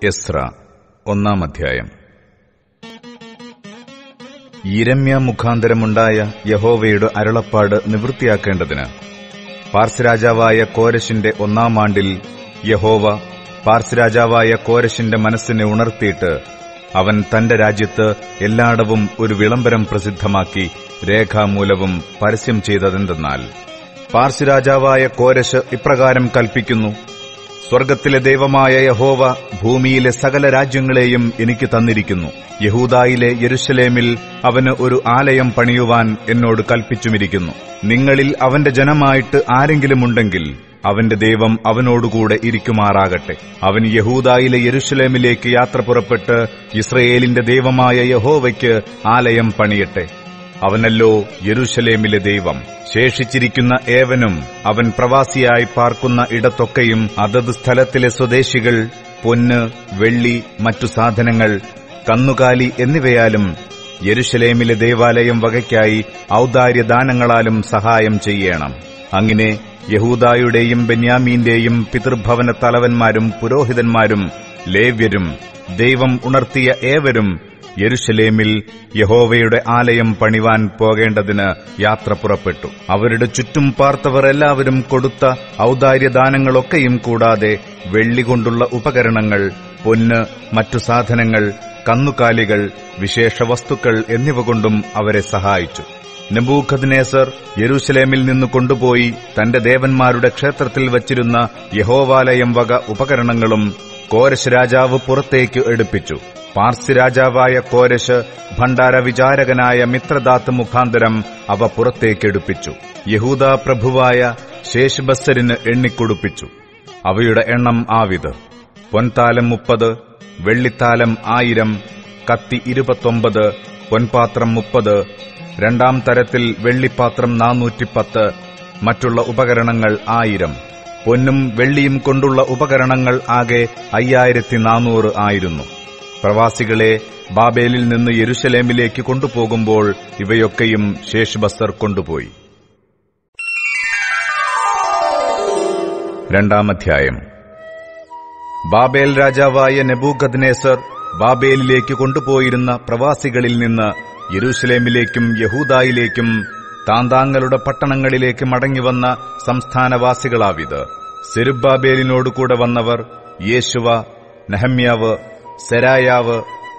എസ്ര ഒന്നാം അധ്യായം ഇരമ്യ മുഖാന്തരമുണ്ടായ യഹോവയുടെ അരുളപ്പാട് നിവൃത്തിയാക്കേണ്ടതിന് പാർസ് രാജാവായ കോരശിന്റെ ഒന്നാം ആണ്ടിൽ യഹോവ പാർസ് രാജാവായ കോരശിന്റെ മനസ്സിനെ ഉണർത്തിയിട്ട് അവൻ തന്റെ രാജ്യത്ത് എല്ലായിടവും ഒരു വിളംബരം പ്രസിദ്ധമാക്കി രേഖാമൂലവും പരസ്യം ചെയ്തതെന്തെന്നാൽ പാർസ് രാജാവായ കോരശ് ഇപ്രകാരം കൽപ്പിക്കുന്നു സ്വർഗത്തിലെ ദൈവമായ യഹോവ ഭൂമിയിലെ സകല രാജ്യങ്ങളെയും എനിക്ക് തന്നിരിക്കുന്നു യഹൂദായിലെ യെരുശലേമിൽ അവന് ഒരു ആലയം പണിയുവാൻ എന്നോട് കൽപ്പിച്ചുമിരിക്കുന്നു നിങ്ങളിൽ അവന്റെ ജനമായിട്ട് ആരെങ്കിലുമുണ്ടെങ്കിൽ അവന്റെ ദൈവം അവനോടുകൂടെ ഇരിക്കുമാറാകട്ടെ അവൻ യഹൂദായിലെ യെരുശലേമിലേക്ക് യാത്ര പുറപ്പെട്ട് ഇസ്രയേലിന്റെ ദൈവമായ യഹോവയ്ക്ക് ആലയം പണിയട്ടെ അവനല്ലോ യെരുശലേമിലെ ദൈവം ശേഷിച്ചിരിക്കുന്ന ഏവനും അവൻ പ്രവാസിയായി പാർക്കുന്ന ഇടത്തൊക്കെയും അതത് സ്ഥലത്തിലെ സ്വദേശികൾ പൊന്ന് വെള്ളി മറ്റു സാധനങ്ങൾ കന്നുകാലി എന്നിവയാലും യെരുശലേമിലെ ദേവാലയം വകയ്ക്കായി ഔദാര്യദാനങ്ങളാലും സഹായം ചെയ്യണം അങ്ങനെ യഹൂദായുടെയും ബെന്യാമീന്റെയും പിതൃഭവന തലവന്മാരും പുരോഹിതന്മാരും ലേവ്യരും ദൈവം ഉണർത്തിയ ഏവരും യെരുശലേമിൽ യഹോവയുടെ ആലയം പണിവാൻ പോകേണ്ടതിന് യാത്ര പുറപ്പെട്ടു അവരുടെ ചുറ്റും പാർത്തവർ എല്ലാവരും കൊടുത്ത ഔദാര്യദാനങ്ങളൊക്കെയും കൂടാതെ വെള്ളി കൊണ്ടുള്ള ഉപകരണങ്ങൾ പൊന്ന് മറ്റു സാധനങ്ങൾ കന്നുകാലികൾ വിശേഷ വസ്തുക്കൾ എന്നിവ കൊണ്ടും അവരെ സഹായിച്ചു നെബൂഖദ്നേസർ യെരൂശലേമിൽ നിന്ന് കൊണ്ടുപോയി തന്റെ ദേവന്മാരുടെ ക്ഷേത്രത്തിൽ വച്ചിരുന്ന യഹോവാലയം വക ഉപകരണങ്ങളും കോരശ് രാജാവ് പുറത്തേക്ക് എടുപ്പിച്ചു പാർസി രാജാവായ കോരശ് ഭണ്ഡാര വിചാരകനായ മിത്രദാത്ത് മുഖാന്തരം അവ പുറത്തേക്കെടുപ്പിച്ചു യഹൂദ പ്രഭുവായ ശേഷ്ബസ്സരിന് എണ്ണിക്കൊടുപ്പിച്ചു അവയുടെ എണ്ണം ആവിത് പൊൻതാലം മുപ്പത് വെള്ളിത്താലം ആയിരം കത്തി ഇരുപത്തൊമ്പത് പൊൻപാത്രം മുപ്പത് രണ്ടാം തരത്തിൽ വെള്ളിപ്പാത്രം നാനൂറ്റിപ്പത്ത് മറ്റുള്ള ഉപകരണങ്ങൾ ആയിരം പൊന്നും വെള്ളിയും കൊണ്ടുള്ള ഉപകരണങ്ങൾ ആകെ അയ്യായിരത്തി നാനൂറ് ആയിരുന്നു പ്രവാസികളെ ബാബേലിൽ നിന്ന് യെരുശലേമിലേക്ക് കൊണ്ടുപോകുമ്പോൾ ഇവയൊക്കെയും ശേഷ്ബസ്സർ കൊണ്ടുപോയി രണ്ടാമധ്യായം ബാബേൽ രാജാവായ നെബൂഖദ്നേസർ ബാബേലിലേക്ക് കൊണ്ടുപോയിരുന്ന പ്രവാസികളിൽ നിന്ന് യെരൂശലേമിലേക്കും യഹൂദായിലേക്കും താന്താങ്ങളുടെ പട്ടണങ്ങളിലേക്ക് മടങ്ങിവന്ന സംസ്ഥാനവാസികളാവിത് സെരുബാബേലിനോടുകൂടെ വന്നവർ യേശുവ നെഹമ്യാവ് സെരായാവ്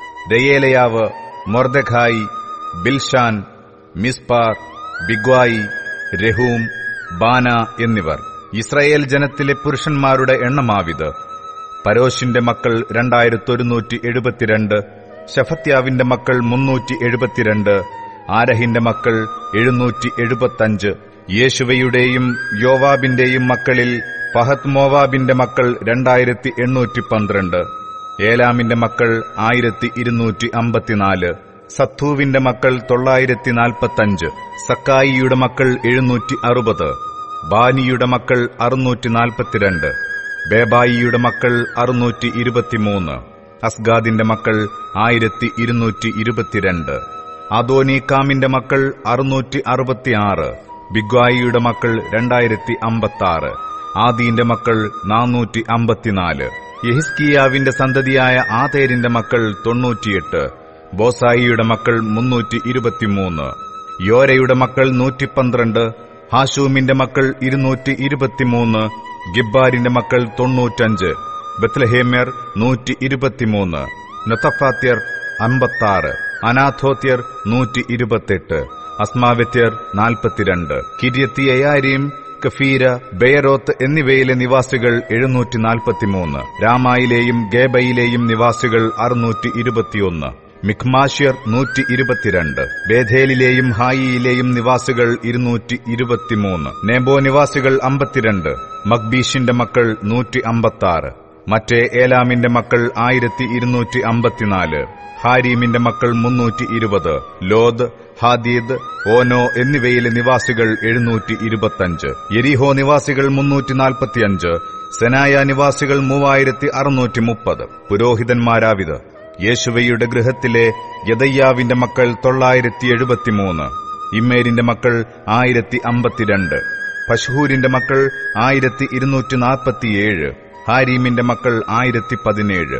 രയേലയാവ് മൊർദഖായി ബിൽഷാൻ മിസ്പാർ ബിഗ്വായി രഹൂം ബാന എന്നിവർ ഇസ്രായേൽ ജനത്തിലെ പുരുഷന്മാരുടെ എണ്ണമാവിത് പരോശിന്റെ മക്കൾ രണ്ടായിരത്തൊരുന്നൂറ്റി എഴുപത്തിരണ്ട് ഷഫത്യാവിന്റെ മക്കൾ മുന്നൂറ്റി എഴുപത്തിരണ്ട് ആരഹിന്റെ മക്കൾ എഴുന്നൂറ്റി എഴുപത്തഞ്ച് യേശുവയുടെയും യോവാബിന്റെയും മക്കളിൽ ഫഹത് മോവാബിന്റെ മക്കൾ രണ്ടായിരത്തി എണ്ണൂറ്റി പന്ത്രണ്ട് ഏലാമിന്റെ മക്കൾ ആയിരത്തി ഇരുന്നൂറ്റി അമ്പത്തിനാല് സത്തൂവിന്റെ മക്കൾ തൊള്ളായിരത്തി നാൽപ്പത്തഞ്ച് സക്കായിയുടെ മക്കൾ എഴുന്നൂറ്റി അറുപത് ബാനിയുടെ മക്കൾ അറുന്നൂറ്റി നാൽപ്പത്തിരണ്ട് ബേബായിയുടെ മക്കൾ അറുന്നൂറ്റി ഇരുപത്തിമൂന്ന് അസ്ഗാദിന്റെ മക്കൾ ആയിരത്തി ഇരുന്നൂറ്റി ഇരുപത്തിരണ്ട് അദോനീക്കാമിന്റെ മക്കൾ അറുന്നൂറ്റി അറുപത്തിയാറ് ബിഗ്വായിയുടെ മക്കൾ രണ്ടായിരത്തി അമ്പത്താറ് ആദീന്റെ മക്കൾ നാനൂറ്റി അമ്പത്തിനാല് യഹിസ്കിയാവിന്റെ സന്തതിയായ ആതേരിന്റെ മക്കൾ തൊണ്ണൂറ്റിയെട്ട് ബോസായിയുടെ മക്കൾ മുന്നൂറ്റി ഇരുപത്തിമൂന്ന് യോരയുടെ മക്കൾ നൂറ്റി പന്ത്രണ്ട് ഹാഷൂമിന്റെ മക്കൾ ഇരുന്നൂറ്റി ഇരുപത്തിമൂന്ന് ഗിബ്ബാരിന്റെ മക്കൾ തൊണ്ണൂറ്റഞ്ച് ബത്ലഹേമ്യർ നൂറ്റി ഇരുപത്തിമൂന്ന് നൊത്തഫാത്യർ അമ്പത്താറ് അനാഥോത്യർ നൂറ്റി ഇരുപത്തെട്ട് അസ്മാവത്യർ നാൽപ്പത്തിരണ്ട് കിര്യത്തിയയാരിയും കഫീര ബെയറോത്ത് എന്നിവയിലെ നിവാസികൾ എഴുന്നൂറ്റി നാൽപ്പത്തിമൂന്ന് രാമായിലെയും ഗേബയിലെയും നിവാസികൾ അറുന്നൂറ്റി ഇരുപത്തിയൊന്ന് മിഖ്മാഷ്യർ നൂറ്റി ഇരുപത്തിരണ്ട് ബേധേലിലെയും ഹായിയിലെയും നിവാസികൾ ഇരുന്നൂറ്റി ഇരുപത്തിമൂന്ന് നേബോ നിവാസികൾ അമ്പത്തിരണ്ട് മക്ബീഷിന്റെ മക്കൾ നൂറ്റി അമ്പത്താറ് മറ്റേ ഏലാമിന്റെ മക്കൾ ആയിരത്തി ഇരുന്നൂറ്റി അമ്പത്തിനാല് ഹാരീമിന്റെ മക്കൾ മുന്നൂറ്റി ഇരുപത് ലോദ് ഹാദീദ് ഓനോ എന്നിവയിലെ നിവാസികൾ എഴുന്നൂറ്റി ഇരുപത്തഞ്ച് യെരിഹോ നിവാസികൾ മുന്നൂറ്റി നാൽപ്പത്തിയഞ്ച് സെനായ നിവാസികൾ മൂവായിരത്തി അറുന്നൂറ്റി മുപ്പത് പുരോഹിതന്മാരാവിത് യേശുവയുടെ ഗൃഹത്തിലെ യദയ്യാവിന്റെ മക്കൾ തൊള്ളായിരത്തി എഴുപത്തിമൂന്ന് ഇമ്മേരിന്റെ മക്കൾ ആയിരത്തി അമ്പത്തിരണ്ട് പശുഹൂരിന്റെ മക്കൾ ആയിരത്തി ഇരുന്നൂറ്റി നാൽപ്പത്തിയേഴ് ഹാരീമിന്റെ മക്കൾ ആയിരത്തി പതിനേഴ്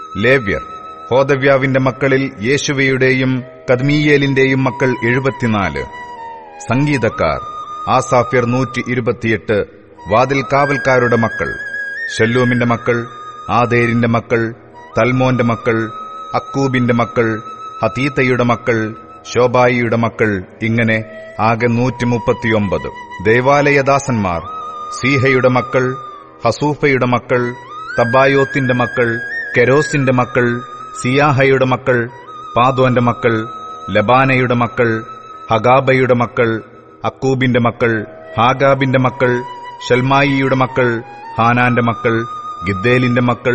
ലേവ്യർ ഹോദവ്യാവിന്റെ മക്കളിൽ യേശുവയുടെയും കദ്മീയേലിന്റെയും മക്കൾ എഴുപത്തിനാല് സംഗീതക്കാർ ആസാഫ്യർ നൂറ്റി ഇരുപത്തിയെട്ട് വാതിൽ കാവൽക്കാരുടെ മക്കൾ ഷല്ലൂമിന്റെ മക്കൾ ആദേരിന്റെ മക്കൾ തൽമോന്റെ മക്കൾ അക്കൂബിന്റെ മക്കൾ ഹതീത്തയുടെ മക്കൾ ശോഭായിയുടെ മക്കൾ ഇങ്ങനെ ആകെ നൂറ്റി മുപ്പത്തിയൊമ്പത് ദേവാലയദാസന്മാർ സീഹയുടെ മക്കൾ ഹസൂഫയുടെ മക്കൾ തബായോത്തിന്റെ മക്കൾ കെരോസിന്റെ മക്കൾ സിയാഹയുടെ മക്കൾ പാദോന്റെ മക്കൾ ലബാനയുടെ മക്കൾ ഹഗാബയുടെ മക്കൾ അക്കൂബിന്റെ മക്കൾ ഹാഗാബിന്റെ മക്കൾ ഷൽമായിയുടെ മക്കൾ ഹാനാന്റെ മക്കൾ ഗിദ്ദേലിന്റെ മക്കൾ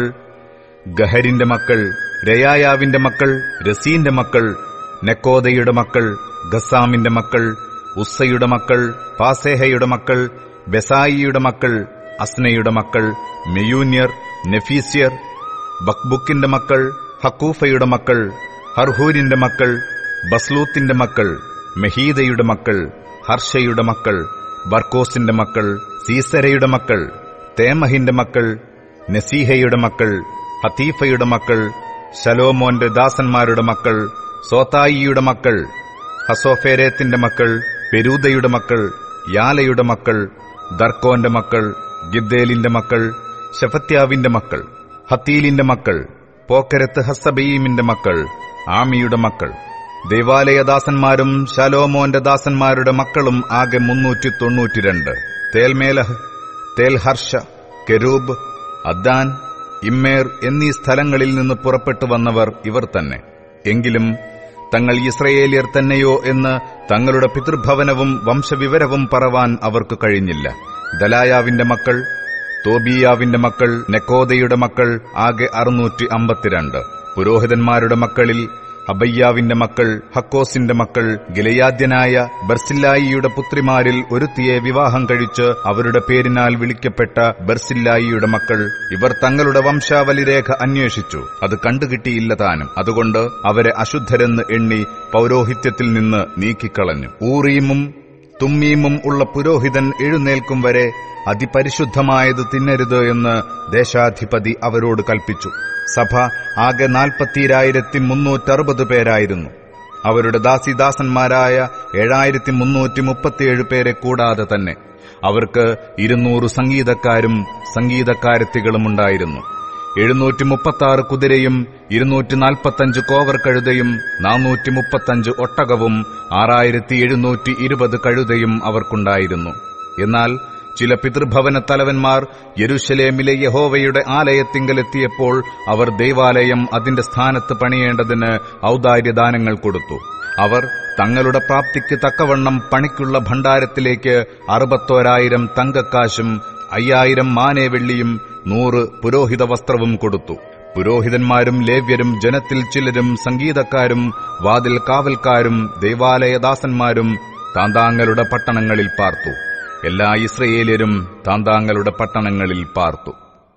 ഗഹരിന്റെ മക്കൾ രയായാവിന്റെ മക്കൾ രസീന്റെ മക്കൾ നെക്കോദയുടെ മക്കൾ ഗസാമിന്റെ മക്കൾ ഉസ്സയുടെ മക്കൾ പാസേഹയുടെ മക്കൾ ബെസായിയുടെ മക്കൾ അസ്നയുടെ മക്കൾ മെയൂന്യർ നെഫീസ്യർ ബക്ബുക്കിന്റെ മക്കൾ ഹക്കൂഫയുടെ മക്കൾ ഹർഹൂരിന്റെ മക്കൾ ബസ്ലൂത്തിന്റെ മക്കൾ മെഹീദയുടെ മക്കൾ ഹർഷയുടെ മക്കൾ ബർക്കോസിന്റെ മക്കൾ സീസരയുടെ മക്കൾ തേമഹിന്റെ മക്കൾ നസീഹയുടെ മക്കൾ ഹത്തീഫയുടെ മക്കൾ ശലോമോന്റെ ദാസന്മാരുടെ മക്കൾ സോതായിയുടെ മക്കൾ ഹസോഫേരേത്തിന്റെ മക്കൾ പെരൂദയുടെ മക്കൾ യാലയുടെ മക്കൾ ദർക്കോന്റെ മക്കൾ ഗിദ്ദേലിന്റെ മക്കൾ ഷഫത്യാവിന്റെ മക്കൾ ഹത്തീലിന്റെ മക്കൾ പോക്കരത്ത് ഹസബീമിന്റെ മക്കൾ ആമിയുടെ മക്കൾ ദൈവാലയദാസന്മാരും ശലോമോന്റെ ദാസന്മാരുടെ മക്കളും ആകെ മുന്നൂറ്റി തൊണ്ണൂറ്റിരണ്ട് തേൽമേലഹ് തേൽഹർഷ കെരൂബ് അദ്ദാൻ ഇമ്മേർ എന്നീ സ്ഥലങ്ങളിൽ നിന്ന് പുറപ്പെട്ടു വന്നവർ ഇവർ തന്നെ എങ്കിലും തങ്ങൾ ഇസ്രയേലിയർ തന്നെയോ എന്ന് തങ്ങളുടെ പിതൃഭവനവും വംശവിവരവും പറവാൻ അവർക്ക് കഴിഞ്ഞില്ല ദലായാവിന്റെ മക്കൾ തോബിയാവിന്റെ മക്കൾ നെക്കോദയുടെ മക്കൾ ആകെ അറുന്നൂറ്റി അമ്പത്തിരണ്ട് പുരോഹിതന്മാരുടെ മക്കളിൽ അബയ്യാവിന്റെ മക്കൾ ഹക്കോസിന്റെ മക്കൾ ഗിലയാദ്യനായ ബർസില്ലായിയുടെ പുത്രിമാരിൽ ഒരുത്തിയെ വിവാഹം കഴിച്ച് അവരുടെ പേരിനാൽ വിളിക്കപ്പെട്ട ബർസില്ലായിയുടെ മക്കൾ ഇവർ തങ്ങളുടെ വംശാവലിരേഖ അന്വേഷിച്ചു അത് കണ്ടുകിട്ടിയില്ല താനും അതുകൊണ്ട് അവരെ അശുദ്ധരെന്ന് എണ്ണി പൗരോഹിത്യത്തിൽ നിന്ന് നീക്കിക്കളഞ്ഞു ഊറീമും തുമ്മീമും ഉള്ള പുരോഹിതൻ എഴുന്നേൽക്കും വരെ അതിപരിശുദ്ധമായത് തിന്നരുത് എന്ന് ദേശാധിപതി അവരോട് കൽപ്പിച്ചു സഭ ആകെ നാൽപ്പത്തിരായിരത്തി മുന്നൂറ്ററുപത് പേരായിരുന്നു അവരുടെ ദാസിദാസന്മാരായ ഏഴായിരത്തി മുന്നൂറ്റി മുപ്പത്തിയേഴ് പേരെ കൂടാതെ തന്നെ അവർക്ക് ഇരുന്നൂറ് സംഗീതക്കാരും സംഗീതക്കാരത്തികളും ഉണ്ടായിരുന്നു എഴുന്നൂറ്റി മുപ്പത്തി കുതിരയും ഇരുന്നൂറ്റി നാൽപ്പത്തഞ്ച് കോവർ കഴുതയും നാനൂറ്റി മുപ്പത്തഞ്ച് ഒട്ടകവും ആറായിരത്തി എഴുന്നൂറ്റി ഇരുപത് കഴുതയും അവർക്കുണ്ടായിരുന്നു എന്നാൽ ചില പിതൃഭവന തലവന്മാർ യെരുഷലേമിലെ യഹോവയുടെ ആലയത്തിങ്കലെത്തിയപ്പോൾ അവർ ദൈവാലയം അതിന്റെ സ്ഥാനത്ത് പണിയേണ്ടതിന് ഔദാര്യദാനങ്ങൾ കൊടുത്തു അവർ തങ്ങളുടെ പ്രാപ്തിക്ക് തക്കവണ്ണം പണിക്കുള്ള ഭണ്ഡാരത്തിലേക്ക് അറുപത്തോരായിരം തങ്കക്കാശും അയ്യായിരം മാനേ വെള്ളിയും നൂറ് പുരോഹിത വസ്ത്രവും കൊടുത്തു പുരോഹിതന്മാരും ലേവ്യരും ജനത്തിൽ ചിലരും സംഗീതക്കാരും വാതിൽ കാവൽക്കാരും ദൈവാലയദാസന്മാരും താന്താങ്ങളുടെ പട്ടണങ്ങളിൽ പാർത്തു എല്ലാ ഇസ്രയേലിയരും താന്താങ്ങളുടെ പട്ടണങ്ങളിൽ പാർത്തു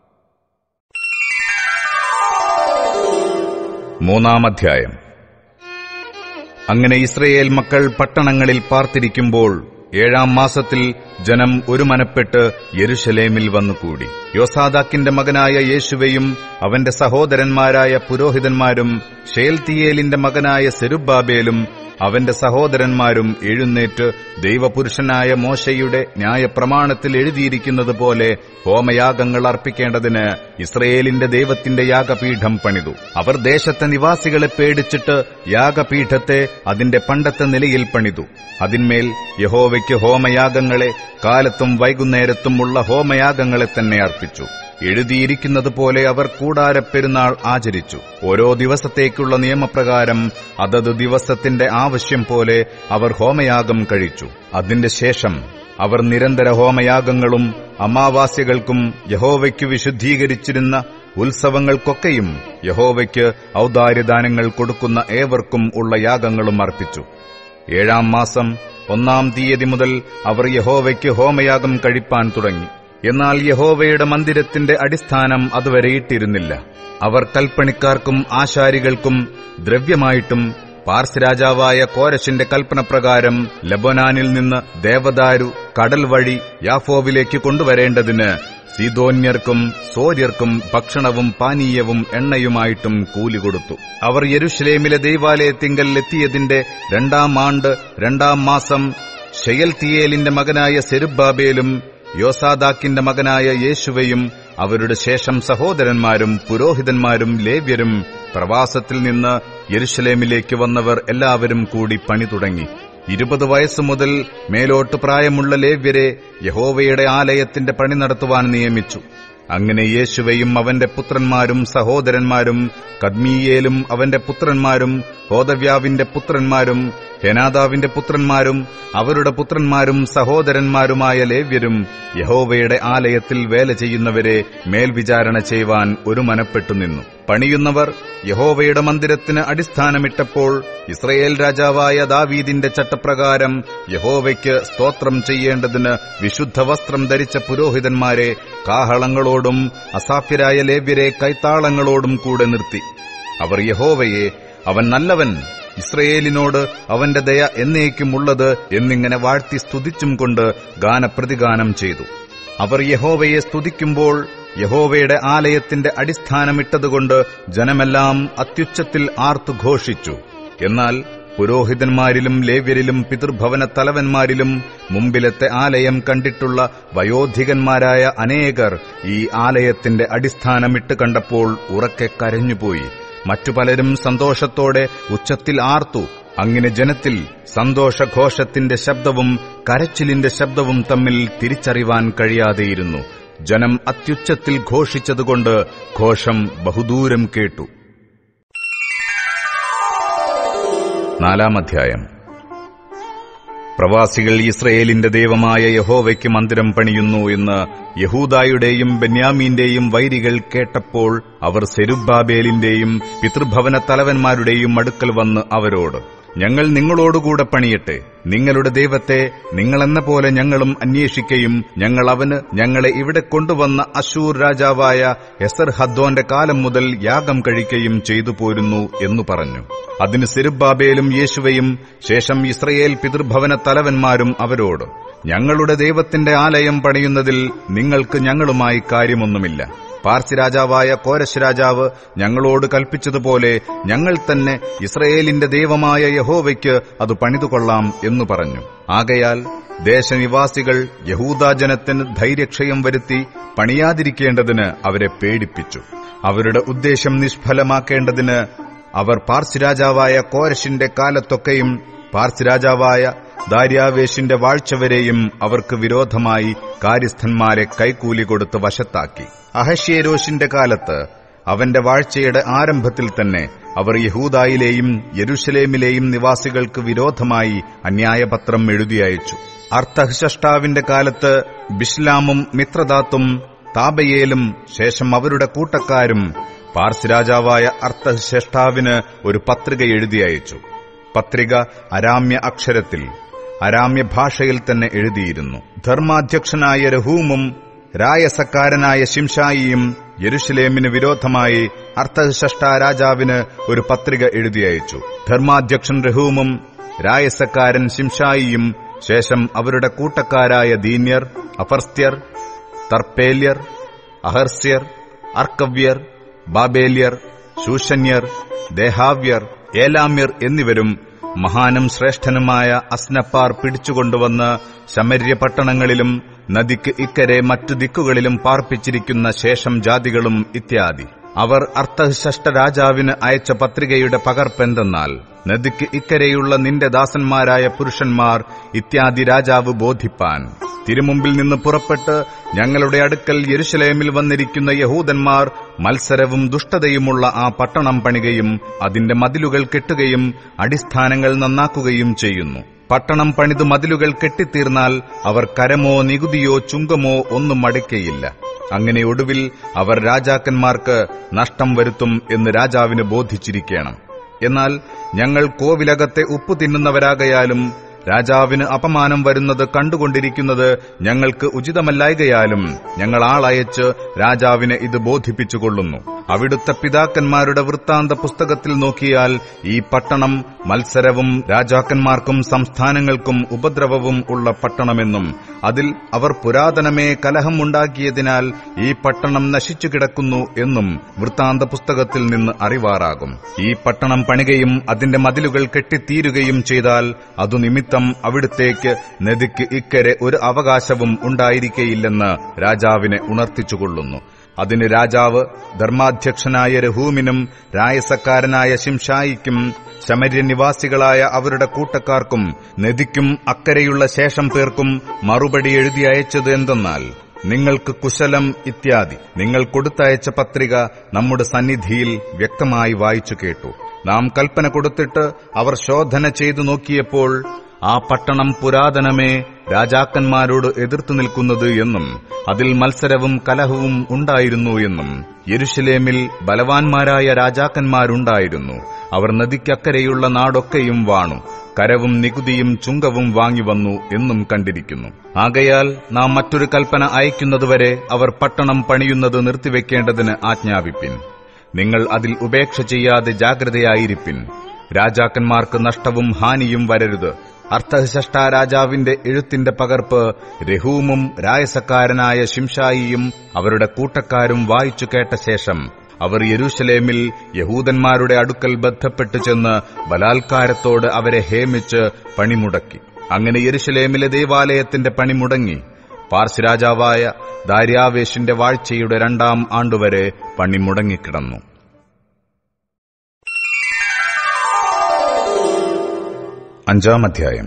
മൂന്നാം അധ്യായം അങ്ങനെ ഇസ്രയേൽ മക്കൾ പട്ടണങ്ങളിൽ പാർത്തിരിക്കുമ്പോൾ ഏഴാം മാസത്തിൽ ജനം ഒരു മനപ്പെട്ട് യെരുഷലേമിൽ വന്നുകൂടി യോസാദാക്കിന്റെ മകനായ യേശുവയും അവന്റെ സഹോദരന്മാരായ പുരോഹിതന്മാരും ഷേൽത്തിയേലിന്റെ മകനായ സെരുബാബേലും അവന്റെ സഹോദരന്മാരും എഴുന്നേറ്റ് ദൈവപുരുഷനായ മോശയുടെ ന്യായപ്രമാണത്തിൽ എഴുതിയിരിക്കുന്നത് പോലെ ഹോമയാഗങ്ങൾ അർപ്പിക്കേണ്ടതിന് ഇസ്രയേലിന്റെ ദൈവത്തിന്റെ യാഗപീഠം പണിതു അവർ ദേശത്തെ നിവാസികളെ പേടിച്ചിട്ട് യാഗപീഠത്തെ അതിന്റെ പണ്ടത്തെ നിലയിൽ പണിതു അതിന്മേൽ യഹോവയ്ക്ക് ഹോമയാഗങ്ങളെ കാലത്തും വൈകുന്നേരത്തുമുള്ള ഹോമയാഗങ്ങളെ തന്നെ അർപ്പിച്ചു എഴുതിയിരിക്കുന്നത് പോലെ അവർ കൂടാരപ്പെരുന്നാൾ ആചരിച്ചു ഓരോ ദിവസത്തേക്കുള്ള നിയമപ്രകാരം അതത് ദിവസത്തിന്റെ ആവശ്യം പോലെ അവർ ഹോമയാഗം കഴിച്ചു അതിന്റെ ശേഷം അവർ നിരന്തര ഹോമയാഗങ്ങളും അമാവാസ്യകൾക്കും യഹോവയ്ക്ക് വിശുദ്ധീകരിച്ചിരുന്ന ഉത്സവങ്ങൾക്കൊക്കെയും യഹോവയ്ക്ക് ഔദാര്യദാനങ്ങൾ കൊടുക്കുന്ന ഏവർക്കും ഉള്ള യാഗങ്ങളും അർപ്പിച്ചു ഏഴാം മാസം ഒന്നാം തീയതി മുതൽ അവർ യഹോവയ്ക്ക് ഹോമയാഗം കഴിപ്പാൻ തുടങ്ങി എന്നാൽ യഹോവയുടെ മന്ദിരത്തിന്റെ അടിസ്ഥാനം അതുവരെ ഇട്ടിരുന്നില്ല അവർ കൽപ്പണിക്കാർക്കും ആശാരികൾക്കും ദ്രവ്യമായിട്ടും പാർസ് രാജാവായ കോരശിന്റെ കൽപ്പനപ്രകാരം ലബനാനിൽ നിന്ന് ദേവദാരു കടൽ വഴി യാഫോവിലേക്ക് കൊണ്ടുവരേണ്ടതിന് സീതോന്യർക്കും സോര്യർക്കും ഭക്ഷണവും പാനീയവും എണ്ണയുമായിട്ടും കൂലി കൊടുത്തു അവർ യെരുഷലേമിലെ ദൈവാലയത്തിങ്കൽ എത്തിയതിന്റെ രണ്ടാം ആണ്ട് രണ്ടാം മാസം ഷെയൽത്തിയേലിന്റെ മകനായ സെരുബാബേലും യോസാദാക്കിന്റെ മകനായ യേശുവയും അവരുടെ ശേഷം സഹോദരന്മാരും പുരോഹിതന്മാരും ലേവ്യരും പ്രവാസത്തിൽ നിന്ന് യെരുഷലേമിലേക്ക് വന്നവർ എല്ലാവരും കൂടി പണി തുടങ്ങി ഇരുപത് വയസ്സു മുതൽ മേലോട്ട് പ്രായമുള്ള ലേവ്യരെ യഹോവയുടെ ആലയത്തിന്റെ പണി നടത്തുവാൻ നിയമിച്ചു അങ്ങനെ യേശുവയും അവന്റെ പുത്രന്മാരും സഹോദരന്മാരും കദ്മീയേലും അവന്റെ പുത്രന്മാരും ഹോദവ്യാവിന്റെ പുത്രന്മാരും ഹെനാദാവിന്റെ പുത്രന്മാരും അവരുടെ പുത്രന്മാരും സഹോദരന്മാരുമായ ലേവ്യരും യഹോവയുടെ ആലയത്തിൽ വേല ചെയ്യുന്നവരെ മേൽവിചാരണ ചെയ്യുവാൻ ഒരു മനപ്പെട്ടു നിന്നു പണിയുന്നവർ യഹോവയുടെ മന്ദിരത്തിന് അടിസ്ഥാനമിട്ടപ്പോൾ ഇസ്രയേൽ രാജാവായ ദാവീദിന്റെ ചട്ടപ്രകാരം യഹോവയ്ക്ക് സ്തോത്രം ചെയ്യേണ്ടതിന് വിശുദ്ധ വസ്ത്രം ധരിച്ച പുരോഹിതന്മാരെ കാഹളങ്ങളോടും അസാഫ്യരായ ലേവ്യരെ കൈത്താളങ്ങളോടും കൂടെ നിർത്തി അവർ യഹോവയെ അവൻ നല്ലവൻ ഇസ്രയേലിനോട് അവന്റെ ദയ എന്നേക്കുമുള്ളത് എന്നിങ്ങനെ വാഴ്ത്തി സ്തുതിച്ചും കൊണ്ട് ഗാനപ്രതിഗാനം ചെയ്തു അവർ യഹോവയെ സ്തുതിക്കുമ്പോൾ യഹോവയുടെ ആലയത്തിന്റെ അടിസ്ഥാനമിട്ടതുകൊണ്ട് ജനമെല്ലാം അത്യുച്ചത്തിൽ ആർത്തു ഘോഷിച്ചു എന്നാൽ പുരോഹിതന്മാരിലും ലേവ്യരിലും പിതൃഭവന തലവന്മാരിലും മുമ്പിലത്തെ ആലയം കണ്ടിട്ടുള്ള വയോധികന്മാരായ അനേകർ ഈ ആലയത്തിന്റെ അടിസ്ഥാനമിട്ട് കണ്ടപ്പോൾ ഉറക്കെ കരഞ്ഞുപോയി മറ്റു പലരും സന്തോഷത്തോടെ ഉച്ചത്തിൽ ആർത്തു അങ്ങനെ ജനത്തിൽ സന്തോഷഘോഷത്തിന്റെ ശബ്ദവും കരച്ചിലിന്റെ ശബ്ദവും തമ്മിൽ തിരിച്ചറിവാൻ കഴിയാതെയിരുന്നു ജനം അത്യുച്ചത്തിൽ ഘോഷിച്ചതുകൊണ്ട് ഘോഷം ബഹുദൂരം കേട്ടു നാലാം അധ്യായം പ്രവാസികൾ ഇസ്രയേലിന്റെ ദൈവമായ യഹോവയ്ക്ക് മന്ദിരം പണിയുന്നു എന്ന് യഹൂദായുടെയും ബെന്യാമീന്റെയും വൈരികൾ കേട്ടപ്പോൾ അവർ സെരുബാബേലിന്റെയും പിതൃഭവന തലവന്മാരുടെയും അടുക്കൽ വന്ന് അവരോട് ഞങ്ങൾ നിങ്ങളോടുകൂടെ പണിയട്ടെ നിങ്ങളുടെ ദൈവത്തെ നിങ്ങളെന്ന പോലെ ഞങ്ങളും അന്വേഷിക്കുകയും ഞങ്ങൾ അവന് ഞങ്ങളെ ഇവിടെ കൊണ്ടുവന്ന അശൂർ രാജാവായ എസർ ഹദ്ദോന്റെ കാലം മുതൽ യാഗം കഴിക്കുകയും ചെയ്തു പോരുന്നു എന്നു പറഞ്ഞു അതിന് സിരുബാബേലും യേശുവയും ശേഷം ഇസ്രയേൽ പിതൃഭവന തലവന്മാരും അവരോട് ഞങ്ങളുടെ ദൈവത്തിന്റെ ആലയം പണിയുന്നതിൽ നിങ്ങൾക്ക് ഞങ്ങളുമായി കാര്യമൊന്നുമില്ല പാർസി രാജാവായ കോരശ് രാജാവ് ഞങ്ങളോട് കൽപ്പിച്ചതുപോലെ ഞങ്ങൾ തന്നെ ഇസ്രയേലിന്റെ ദൈവമായ യഹോവയ്ക്ക് അത് പണിതുകൊള്ളാം എന്നു പറഞ്ഞു ആകയാൽ ദേശനിവാസികൾ യഹൂദാജനത്തിന് ധൈര്യക്ഷയം വരുത്തി പണിയാതിരിക്കേണ്ടതിന് അവരെ പേടിപ്പിച്ചു അവരുടെ ഉദ്ദേശം നിഷ്ഫലമാക്കേണ്ടതിന് അവർ പാർസി രാജാവായ കോരശിന്റെ കാലത്തൊക്കെയും പാർസി രാജാവായ ദാര്യാവേശിന്റെ വാഴ്ചവരെയും അവർക്ക് വിരോധമായി കാര്യസ്ഥന്മാരെ കൈക്കൂലി കൊടുത്ത് വശത്താക്കി അഹശ്യേരോഷിന്റെ കാലത്ത് അവന്റെ വാഴ്ചയുടെ ആരംഭത്തിൽ തന്നെ അവർ യഹൂദായിലെയും യെരുഷലേമിലെയും നിവാസികൾക്ക് വിരോധമായി അന്യായപത്രം എഴുതി അയച്ചു അർത്ഥഹ്ഷഷ്ടാവിന്റെ കാലത്ത് ബിഷ്ലാമും മിത്രദാത്തും താബയേലും ശേഷം അവരുടെ കൂട്ടക്കാരും പാർസ് രാജാവായ അർത്ഥഹ്ഷഷ്ടാവിന് ഒരു പത്രിക എഴുതി അയച്ചു പത്രിക അരാമ്യ അക്ഷരത്തിൽ അരാമ്യ ഭാഷയിൽ തന്നെ എഴുതിയിരുന്നു ധർമാധ്യക്ഷനായ രഹൂമും രായസക്കാരനായ ശിംഷായിയും യെരുഷലേമിന് വിരോധമായി അർത്ഥഷഷ്ട രാജാവിന് ഒരു പത്രിക എഴുതി അയച്ചു ധർമാധ്യക്ഷൻ രഹൂമും രായസക്കാരൻ ശിംഷായിയും ശേഷം അവരുടെ കൂട്ടക്കാരായ ദീന്യർ അഫർസ്ത്യർ തർപ്പേല്യർ അഹർസ്യർ അർക്കവ്യർ ബാബേല്യർ ശൂഷന്യർ ദേഹാവ്യർ ഏലാമ്യർ എന്നിവരും മഹാനും ശ്രേഷ്ഠനുമായ അസ്നപ്പാർ പിടിച്ചുകൊണ്ടുവന്ന് ശമര്യ പട്ടണങ്ങളിലും നദിക്ക് ഇക്കരെ മറ്റു ദിക്കുകളിലും പാർപ്പിച്ചിരിക്കുന്ന ശേഷം ജാതികളും ഇത്യാദി അവർ അർത്ഥഷഷ്ട രാജാവിന് അയച്ച പത്രികയുടെ പകർപ്പെന്തെന്നാൽ നദിക്ക് ഇക്കരെയുള്ള നിന്റെ ദാസന്മാരായ പുരുഷന്മാർ ഇത്യാദി രാജാവ് ബോധിപ്പാൻ തിരുമുമ്പിൽ നിന്ന് പുറപ്പെട്ട് ഞങ്ങളുടെ അടുക്കൽ യെരുഷലേമിൽ വന്നിരിക്കുന്ന യഹൂദന്മാർ മത്സരവും ദുഷ്ടതയുമുള്ള ആ പട്ടണം പണികയും അതിന്റെ മതിലുകൾ കെട്ടുകയും അടിസ്ഥാനങ്ങൾ നന്നാക്കുകയും ചെയ്യുന്നു പട്ടണം പണിത് മതിലുകൾ കെട്ടിത്തീർന്നാൽ അവർ കരമോ നികുതിയോ ചുങ്കമോ ഒന്നും അടയ്ക്കയില്ല അങ്ങനെ ഒടുവിൽ അവർ രാജാക്കന്മാർക്ക് നഷ്ടം വരുത്തും എന്ന് രാജാവിന് ബോധിച്ചിരിക്കണം എന്നാൽ ഞങ്ങൾ കോവിലകത്തെ ഉപ്പു തിന്നുന്നവരാകയാലും രാജാവിന് അപമാനം വരുന്നത് കണ്ടുകൊണ്ടിരിക്കുന്നത് ഞങ്ങൾക്ക് ഉചിതമല്ലായകയാലും ഞങ്ങൾ ആളയച്ച് രാജാവിനെ ഇത് ബോധിപ്പിച്ചുകൊള്ളുന്നു അവിടുത്തെ പിതാക്കന്മാരുടെ വൃത്താന്ത പുസ്തകത്തിൽ നോക്കിയാൽ ഈ പട്ടണം മത്സരവും രാജാക്കന്മാർക്കും സംസ്ഥാനങ്ങൾക്കും ഉപദ്രവവും ഉള്ള പട്ടണമെന്നും അതിൽ അവർ പുരാതനമേ കലഹം ഉണ്ടാക്കിയതിനാൽ ഈ പട്ടണം നശിച്ചു കിടക്കുന്നു എന്നും വൃത്താന്ത പുസ്തകത്തിൽ നിന്ന് അറിവാറാകും ഈ പട്ടണം പണികയും അതിന്റെ മതിലുകൾ കെട്ടിത്തീരുകയും ചെയ്താൽ അതു നിമിത്തം അവിടുത്തേക്ക് നദിക്ക് ഇക്കരെ ഒരു അവകാശവും ഉണ്ടായിരിക്കയില്ലെന്ന് രാജാവിനെ ഉണർത്തിച്ചുകൊള്ളുന്നു അതിന് രാജാവ് ധർമാധ്യക്ഷനായ രഹൂമിനും രായസക്കാരനായ ശിംഷായിക്കും ശമര്യനിവാസികളായ അവരുടെ കൂട്ടക്കാർക്കും നദിക്കും അക്കരെയുള്ള ശേഷം പേർക്കും മറുപടി എഴുതി അയച്ചത് എന്തെന്നാൽ നിങ്ങൾക്ക് കുശലം ഇത്യാദി നിങ്ങൾ കൊടുത്തയച്ച പത്രിക നമ്മുടെ സന്നിധിയിൽ വ്യക്തമായി വായിച്ചു കേട്ടു നാം കൽപ്പന കൊടുത്തിട്ട് അവർ ശോധന ചെയ്തു നോക്കിയപ്പോൾ ആ പട്ടണം പുരാതനമേ രാജാക്കന്മാരോട് എതിർത്തു നിൽക്കുന്നത് എന്നും അതിൽ മത്സരവും കലഹവും ഉണ്ടായിരുന്നു എന്നും യെരുഷലേമിൽ ബലവാന്മാരായ രാജാക്കന്മാരുണ്ടായിരുന്നു അവർ നദിക്കക്കരെയുള്ള നാടൊക്കെയും വാണു കരവും നികുതിയും ചുങ്കവും വാങ്ങി വന്നു എന്നും കണ്ടിരിക്കുന്നു ആകയാൽ നാം മറ്റൊരു കൽപ്പന അയക്കുന്നതുവരെ അവർ പട്ടണം പണിയുന്നത് നിർത്തിവെക്കേണ്ടതിന് ആജ്ഞാപിപ്പിൻ നിങ്ങൾ അതിൽ ഉപേക്ഷ ചെയ്യാതെ ജാഗ്രതയായിരിപ്പിൻ രാജാക്കന്മാർക്ക് നഷ്ടവും ഹാനിയും വരരുത് അർത്ഥശഷ്ട രാജാവിന്റെ എഴുത്തിന്റെ പകർപ്പ് രഹൂമും രായസക്കാരനായ ശിംഷായിയും അവരുടെ കൂട്ടക്കാരും വായിച്ചു കേട്ട ശേഷം അവർ യെരൂശലേമിൽ യഹൂദന്മാരുടെ അടുക്കൽ ബന്ധപ്പെട്ടു ചെന്ന് ബലാത്കാരത്തോട് അവരെ ഹേമിച്ച് പണിമുടക്കി അങ്ങനെ യെരുശലേമിലെ ദേവാലയത്തിന്റെ പണി മുടങ്ങി പാർസ് രാജാവായ ദാര്യാവേശിന്റെ വാഴ്ചയുടെ രണ്ടാം ആണ്ടുവരെ പണി മുടങ്ങിക്കിടന്നു അഞ്ചാം അധ്യായം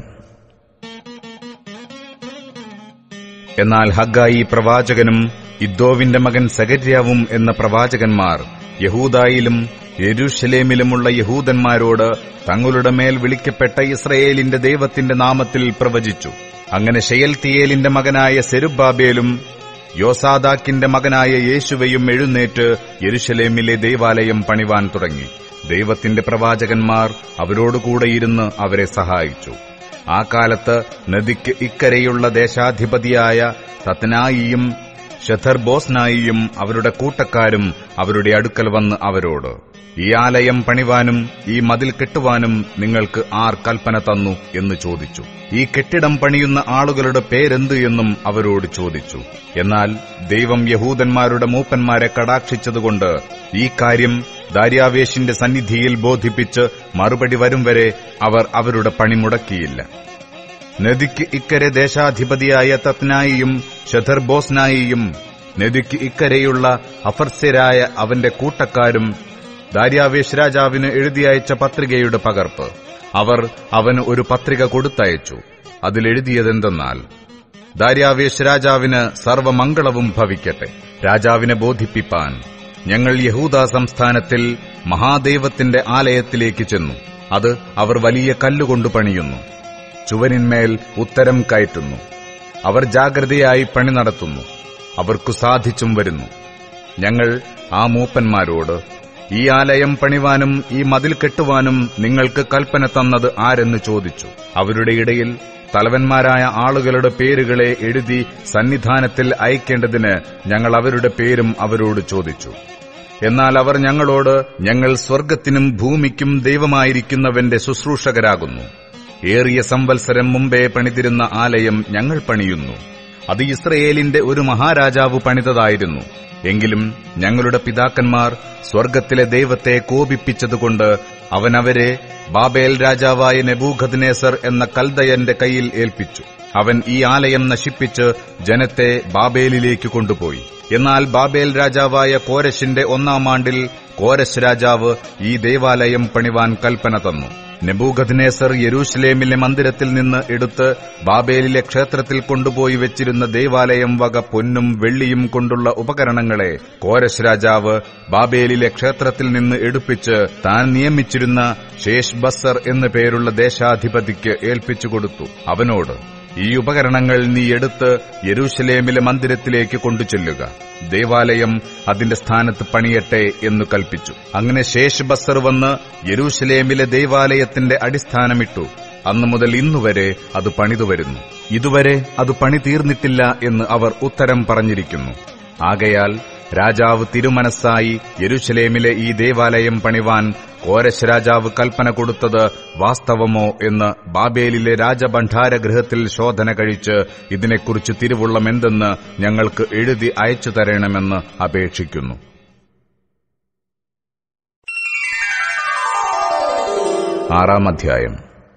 എന്നാൽ ഹഗ്ഗായി പ്രവാചകനും ഇദ്ദോവിന്റെ മകൻ സഗര്യാവും എന്ന പ്രവാചകന്മാർ യഹൂദായിലും യെരൂഷലേമിലുമുള്ള യഹൂദന്മാരോട് തങ്ങളുടെ മേൽ വിളിക്കപ്പെട്ട ഇസ്രയേലിന്റെ ദൈവത്തിന്റെ നാമത്തിൽ പ്രവചിച്ചു അങ്ങനെ ഷെയൽത്തിയേലിന്റെ മകനായ സെരുബാബേലും യോസാദാക്കിന്റെ മകനായ യേശുവയും എഴുന്നേറ്റ് യെരുഷലേമിലെ ദൈവാലയം പണിവാൻ തുടങ്ങി ദൈവത്തിന്റെ പ്രവാചകന്മാർ അവരോടുകൂടെയിരുന്ന് അവരെ സഹായിച്ചു ആ കാലത്ത് നദിക്ക് ഇക്കരെയുള്ള ദേശാധിപതിയായ തത്നായിയും ഷഥർബോസ്നായിയും അവരുടെ കൂട്ടക്കാരും അവരുടെ അടുക്കൽ വന്ന് അവരോട് ഈ ആലയം പണിവാനും ഈ മതിൽ കെട്ടുവാനും നിങ്ങൾക്ക് ആർ കൽപ്പന തന്നു എന്ന് ചോദിച്ചു ഈ കെട്ടിടം പണിയുന്ന ആളുകളുടെ പേരെന്ത് എന്നും അവരോട് ചോദിച്ചു എന്നാൽ ദൈവം യഹൂദന്മാരുടെ മൂപ്പന്മാരെ കടാക്ഷിച്ചതുകൊണ്ട് ഈ കാര്യം ദാര്യാവേശിന്റെ സന്നിധിയിൽ ബോധിപ്പിച്ച് മറുപടി വരും വരെ അവർ അവരുടെ പണി മുടക്കിയില്ല നദിക്ക് ഇക്കരെ ദേശാധിപതിയായ തത്നായിയും ഷഥർബോസ്നായിയും നദിക്ക് ഇക്കരെയുള്ള അഫർസ്യരായ അവന്റെ കൂട്ടക്കാരും ദാര്യാവേശ് രാജാവിന് എഴുതിയയച്ച പത്രികയുടെ പകർപ്പ് അവർ അവന് ഒരു പത്രിക കൊടുത്തയച്ചു അതിലെഴുതിയതെന്തെന്നാൽ ദാര്യാവേശ് രാജാവിന് സർവമംഗളവും ഭവിക്കട്ടെ രാജാവിനെ ബോധിപ്പിപ്പാൻ ഞങ്ങൾ യഹൂദ സംസ്ഥാനത്തിൽ മഹാദൈവത്തിന്റെ ആലയത്തിലേക്ക് ചെന്നു അത് അവർ വലിയ കല്ലുകൊണ്ട് പണിയുന്നു ചുവരിന്മേൽ ഉത്തരം കയറ്റുന്നു അവർ ജാഗ്രതയായി പണി നടത്തുന്നു അവർക്കു സാധിച്ചും വരുന്നു ഞങ്ങൾ ആ മൂപ്പന്മാരോട് ഈ ആലയം പണിവാനും ഈ മതിൽ കെട്ടുവാനും നിങ്ങൾക്ക് കൽപ്പന തന്നത് ആരെന്ന് ചോദിച്ചു അവരുടെ ഇടയിൽ തലവന്മാരായ ആളുകളുടെ പേരുകളെ എഴുതി സന്നിധാനത്തിൽ അയക്കേണ്ടതിന് ഞങ്ങൾ അവരുടെ പേരും അവരോട് ചോദിച്ചു എന്നാൽ അവർ ഞങ്ങളോട് ഞങ്ങൾ സ്വർഗത്തിനും ഭൂമിക്കും ദൈവമായിരിക്കുന്നവന്റെ ശുശ്രൂഷകരാകുന്നു ഏറിയ സംവത്സരം മുമ്പേ പണിതിരുന്ന ആലയം ഞങ്ങൾ പണിയുന്നു അത് ഇസ്രയേലിന്റെ ഒരു മഹാരാജാവ് പണിതതായിരുന്നു എങ്കിലും ഞങ്ങളുടെ പിതാക്കന്മാർ സ്വർഗത്തിലെ ദൈവത്തെ കോപിപ്പിച്ചതുകൊണ്ട് അവൻ അവരെ ബാബേൽ രാജാവായ നെബൂഖദ്നേസർ എന്ന കൽദയന്റെ കയ്യിൽ ഏൽപ്പിച്ചു അവൻ ഈ ആലയം നശിപ്പിച്ച് ജനത്തെ ബാബേലിലേക്ക് കൊണ്ടുപോയി എന്നാൽ ബാബേൽ രാജാവായ കോരശിന്റെ ഒന്നാം ആണ്ടിൽ കോരശ് രാജാവ് ഈ ദേവാലയം പണിവാൻ കൽപ്പന തന്നു നെബൂഖദ്നേസർ യെരൂഷലേമിലെ മന്ദിരത്തിൽ നിന്ന് എടുത്ത് ബാബേലിലെ ക്ഷേത്രത്തിൽ കൊണ്ടുപോയി വെച്ചിരുന്ന ദേവാലയം വക പൊന്നും വെള്ളിയും കൊണ്ടുള്ള ഉപകരണങ്ങളെ കോരശ് രാജാവ് ബാബേലിലെ ക്ഷേത്രത്തിൽ നിന്ന് എടുപ്പിച്ച് താൻ നിയമിച്ചിരുന്ന ശേഷ് ബസർ എന്നു പേരുള്ള ദേശാധിപതിക്ക് ഏൽപ്പിച്ചു കൊടുത്തു അവനോട് ഈ ഉപകരണങ്ങൾ നീ എടുത്ത് യെരൂഷലേമിലെ മന്ദിരത്തിലേക്ക് കൊണ്ടുചെല്ലുക ദേവാലയം അതിന്റെ സ്ഥാനത്ത് പണിയട്ടെ എന്ന് കൽപ്പിച്ചു അങ്ങനെ ശേഷ് ബസർ വന്ന് യെരൂഷലേമിലെ ദേവാലയത്തിന്റെ അടിസ്ഥാനമിട്ടു അന്നു മുതൽ ഇന്നുവരെ അത് പണിതു വരുന്നു ഇതുവരെ അത് പണി തീർന്നിട്ടില്ല എന്ന് അവർ ഉത്തരം പറഞ്ഞിരിക്കുന്നു ആകയാൽ രാജാവ് തിരുമനസ്സായി യെരുശലേമിലെ ഈ ദേവാലയം പണിവാൻ കോരശ് രാജാവ് കൽപ്പന കൊടുത്തത് വാസ്തവമോ എന്ന് ബാബേലിലെ രാജഭണ്ഡാരഗൃഹത്തിൽ ശോധന കഴിച്ച് ഇതിനെക്കുറിച്ച് തിരുവുള്ളമെന്തെന്ന് ഞങ്ങൾക്ക് എഴുതി അയച്ചു തരണമെന്ന് അപേക്ഷിക്കുന്നു ആറാം അധ്യായം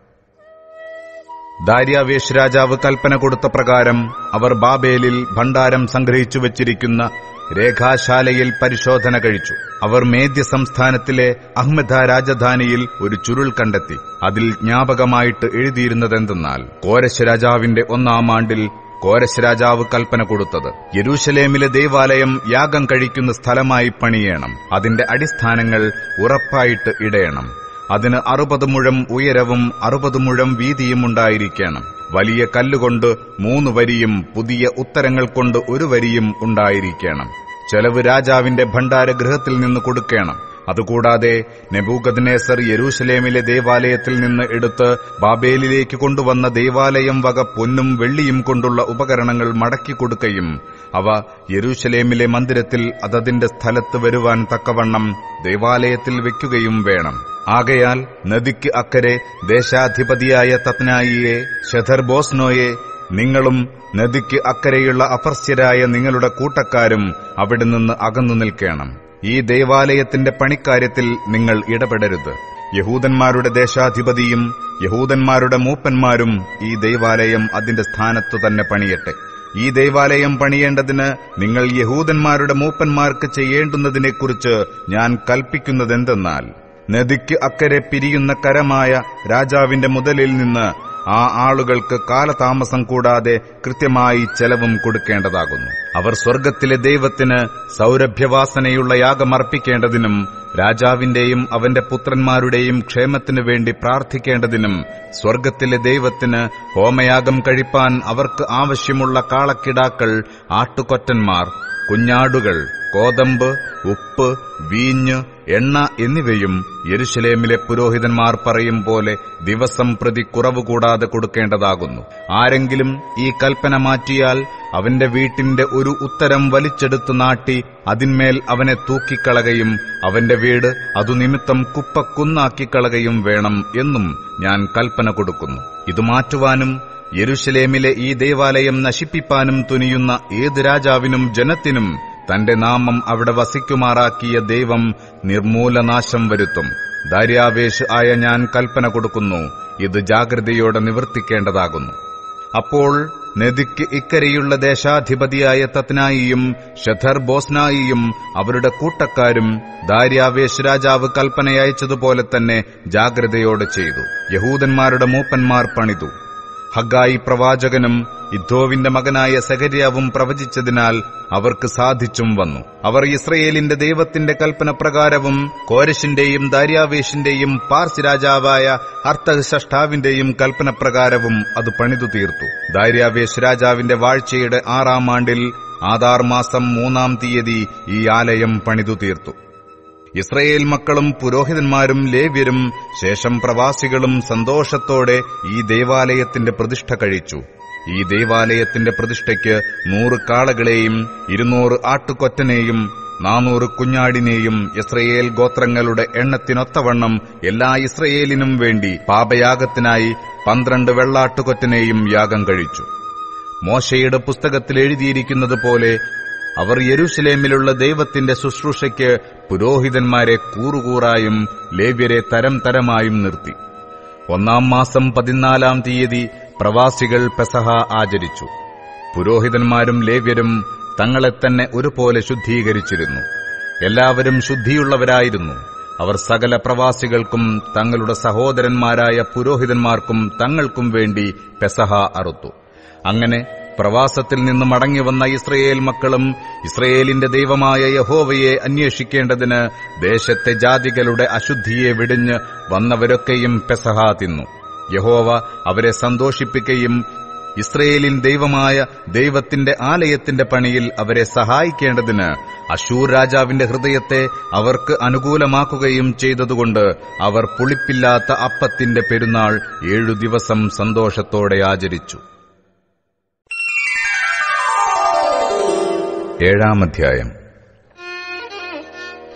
ദാര്യാവേശ് രാജാവ് കൽപ്പന കൊടുത്ത പ്രകാരം അവർ ബാബേലിൽ ഭണ്ഡാരം സംഗ്രഹിച്ചു വച്ചിരിക്കുന്ന രേഖാശാലയിൽ പരിശോധന കഴിച്ചു അവർ മേദ്യ സംസ്ഥാനത്തിലെ അഹ്മദ രാജധാനിയിൽ ഒരു ചുരുൾ കണ്ടെത്തി അതിൽ ജ്ഞാപകമായിട്ട് എഴുതിയിരുന്നതെന്തെന്നാൽ കോരശ് രാജാവിന്റെ ഒന്നാം ആണ്ടിൽ കോരശ് രാജാവ് കൽപ്പന കൊടുത്തത് യെരൂശലേമിലെ ദേവാലയം യാഗം കഴിക്കുന്ന സ്ഥലമായി പണിയണം അതിന്റെ അടിസ്ഥാനങ്ങൾ ഉറപ്പായിട്ട് ഇടയണം അതിന് അറുപത് മുഴം ഉയരവും അറുപത് മുഴം വീതിയും ഉണ്ടായിരിക്കണം വലിയ കല്ലുകൊണ്ട് മൂന്ന് വരിയും പുതിയ ഉത്തരങ്ങൾ കൊണ്ട് ഒരു വരിയും ഉണ്ടായിരിക്കണം ചെലവ് രാജാവിന്റെ ഭണ്ഡാരഗൃഹത്തിൽ നിന്ന് കൊടുക്കണം അതുകൂടാതെ നെബൂഗദ്നേസർ യെരൂശലേമിലെ ദേവാലയത്തിൽ നിന്ന് എടുത്ത് ബാബേലിലേക്ക് കൊണ്ടുവന്ന ദേവാലയം വക പൊന്നും വെള്ളിയും കൊണ്ടുള്ള ഉപകരണങ്ങൾ മടക്കി കൊടുക്കുകയും അവ യെരൂശലേമിലെ മന്ദിരത്തിൽ അതതിന്റെ സ്ഥലത്ത് വരുവാൻ തക്കവണ്ണം ദേവാലയത്തിൽ വെക്കുകയും വേണം ആകയാൽ നദിക്ക് അക്കരെ ദേശാധിപതിയായ തത്നായിയെ ഷെഥർബോസ്നോയെ നിങ്ങളും നദിക്ക് അക്കരെയുള്ള അപർസ്യരായ നിങ്ങളുടെ കൂട്ടക്കാരും അവിടെ നിന്ന് അകന്നു നിൽക്കണം ഈ ദേവാലയത്തിന്റെ പണിക്കാര്യത്തിൽ നിങ്ങൾ ഇടപെടരുത് യഹൂദന്മാരുടെ ദേശാധിപതിയും യഹൂദന്മാരുടെ മൂപ്പന്മാരും ഈ ദേവാലയം അതിന്റെ സ്ഥാനത്തു തന്നെ പണിയട്ടെ ഈ ദേവാലയം പണിയേണ്ടതിന് നിങ്ങൾ യഹൂദന്മാരുടെ മൂപ്പന്മാർക്ക് ചെയ്യേണ്ടുന്നതിനെക്കുറിച്ച് ഞാൻ കൽപ്പിക്കുന്നതെന്തെന്നാൽ നദിക്ക് അക്കരെ പിരിയുന്ന കരമായ രാജാവിന്റെ മുതലിൽ നിന്ന് ആ ആളുകൾക്ക് കാലതാമസം കൂടാതെ കൃത്യമായി ചെലവും കൊടുക്കേണ്ടതാകുന്നു അവർ സ്വർഗത്തിലെ ദൈവത്തിന് സൗരഭ്യവാസനയുള്ള യാഗമർപ്പിക്കേണ്ടതിനും രാജാവിന്റെയും അവന്റെ പുത്രന്മാരുടെയും ക്ഷേമത്തിനു വേണ്ടി പ്രാർത്ഥിക്കേണ്ടതിനും സ്വർഗത്തിലെ ദൈവത്തിന് ഹോമയാഗം കഴിപ്പാൻ അവർക്ക് ആവശ്യമുള്ള കാളക്കിടാക്കൾ ആട്ടുകൊറ്റന്മാർ കുഞ്ഞാടുകൾ കോതമ്പ് ഉപ്പ് വീഞ്ഞ് എണ്ണ എന്നിവയും യെരുശലേമിലെ പുരോഹിതന്മാർ പറയും പോലെ ദിവസം പ്രതി കുറവ് കൂടാതെ കൊടുക്കേണ്ടതാകുന്നു ആരെങ്കിലും ഈ കൽപ്പന മാറ്റിയാൽ അവന്റെ വീട്ടിന്റെ ഒരു ഉത്തരം വലിച്ചെടുത്ത് നാട്ടി അതിന്മേൽ അവനെ തൂക്കിക്കളകയും അവന്റെ വീട് അതു നിമിത്തം കുപ്പക്കുന്നാക്കിക്കളകയും വേണം എന്നും ഞാൻ കൽപ്പന കൊടുക്കുന്നു ഇത് മാറ്റുവാനും യെരുശലേമിലെ ഈ ദേവാലയം നശിപ്പിപ്പാനും തുനിയുന്ന ഏത് രാജാവിനും ജനത്തിനും തന്റെ നാമം അവിടെ വസിക്കുമാറാക്കിയ ദൈവം നിർമൂലനാശം വരുത്തും ദാര്യാവേശ് ആയ ഞാൻ കൽപ്പന കൊടുക്കുന്നു ഇത് ജാഗ്രതയോടെ നിവർത്തിക്കേണ്ടതാകുന്നു അപ്പോൾ നദിക്ക് ഇക്കരെയുള്ള ദേശാധിപതിയായ തത്നായിയും ഷഥർ ബോസ്നായിയും അവരുടെ കൂട്ടക്കാരും ദാര്യാവേശ് രാജാവ് കൽപ്പനയച്ചതുപോലെ തന്നെ ജാഗ്രതയോടെ ചെയ്തു യഹൂദന്മാരുടെ മൂപ്പന്മാർ പണിതു ഹഗായി പ്രവാചകനും ഇദ്ദോവിന്റെ മകനായ സഹര്യാവും പ്രവചിച്ചതിനാൽ അവർക്ക് സാധിച്ചും വന്നു അവർ ഇസ്രയേലിന്റെ ദൈവത്തിന്റെ കൽപ്പന പ്രകാരവും കോരശിന്റെയും ദാര്യാവേശിന്റെയും പാർസ് രാജാവായ അർത്ഥഷഷ്ടാവിന്റെയും കൽപ്പന പ്രകാരവും അത് പണിതു തീർത്തു ദാര്യാവേശ് രാജാവിന്റെ വാഴ്ചയുടെ ആറാം ആണ്ടിൽ ആധാർ മാസം മൂന്നാം തീയതി ഈ ആലയം പണിതു തീർത്തു ഇസ്രയേൽ മക്കളും പുരോഹിതന്മാരും ലേവ്യരും ശേഷം പ്രവാസികളും സന്തോഷത്തോടെ ഈ ദേവാലയത്തിന്റെ പ്രതിഷ്ഠ കഴിച്ചു ഈ ദേവാലയത്തിന്റെ പ്രതിഷ്ഠയ്ക്ക് നൂറ് കാളകളെയും ഇരുന്നൂറ് ആട്ടുകൊറ്റനെയും നാനൂറ് കുഞ്ഞാടിനെയും ഇസ്രയേൽ ഗോത്രങ്ങളുടെ എണ്ണത്തിനൊത്തവണ്ണം എല്ലാ ഇസ്രയേലിനും വേണ്ടി പാപയാഗത്തിനായി പന്ത്രണ്ട് വെള്ളാട്ടുകൊറ്റനെയും യാഗം കഴിച്ചു മോശയുടെ പുസ്തകത്തിൽ എഴുതിയിരിക്കുന്നത് പോലെ അവർ യെരൂശലേമിലുള്ള ദൈവത്തിന്റെ ശുശ്രൂഷയ്ക്ക് പുരോഹിതന്മാരെ കൂറുകൂറായും ലേവ്യരെ തരം തരമായും നിർത്തി ഒന്നാം മാസം പതിനാലാം തീയതി പ്രവാസികൾ പെസഹ ആചരിച്ചു പുരോഹിതന്മാരും ലേവ്യരും തങ്ങളെ തന്നെ ഒരുപോലെ ശുദ്ധീകരിച്ചിരുന്നു എല്ലാവരും ശുദ്ധിയുള്ളവരായിരുന്നു അവർ സകല പ്രവാസികൾക്കും തങ്ങളുടെ സഹോദരന്മാരായ പുരോഹിതന്മാർക്കും തങ്ങൾക്കും വേണ്ടി പെസഹ അറുത്തു അങ്ങനെ പ്രവാസത്തിൽ നിന്ന് മടങ്ങിവന്ന ഇസ്രയേൽ മക്കളും ഇസ്രയേലിന്റെ ദൈവമായ യഹോവയെ അന്വേഷിക്കേണ്ടതിന് ദേശത്തെ ജാതികളുടെ അശുദ്ധിയെ വെടിഞ്ഞ് വന്നവരൊക്കെയും പെസഹ തിന്നു യഹോവ അവരെ സന്തോഷിപ്പിക്കുകയും ഇസ്രയേലിൻ ദൈവമായ ദൈവത്തിന്റെ ആലയത്തിന്റെ പണിയിൽ അവരെ സഹായിക്കേണ്ടതിന് അശൂർ രാജാവിന്റെ ഹൃദയത്തെ അവർക്ക് അനുകൂലമാക്കുകയും ചെയ്തതുകൊണ്ട് അവർ പുളിപ്പില്ലാത്ത അപ്പത്തിന്റെ പെരുന്നാൾ ഏഴു ദിവസം സന്തോഷത്തോടെ ആചരിച്ചു ഏഴാം അധ്യായം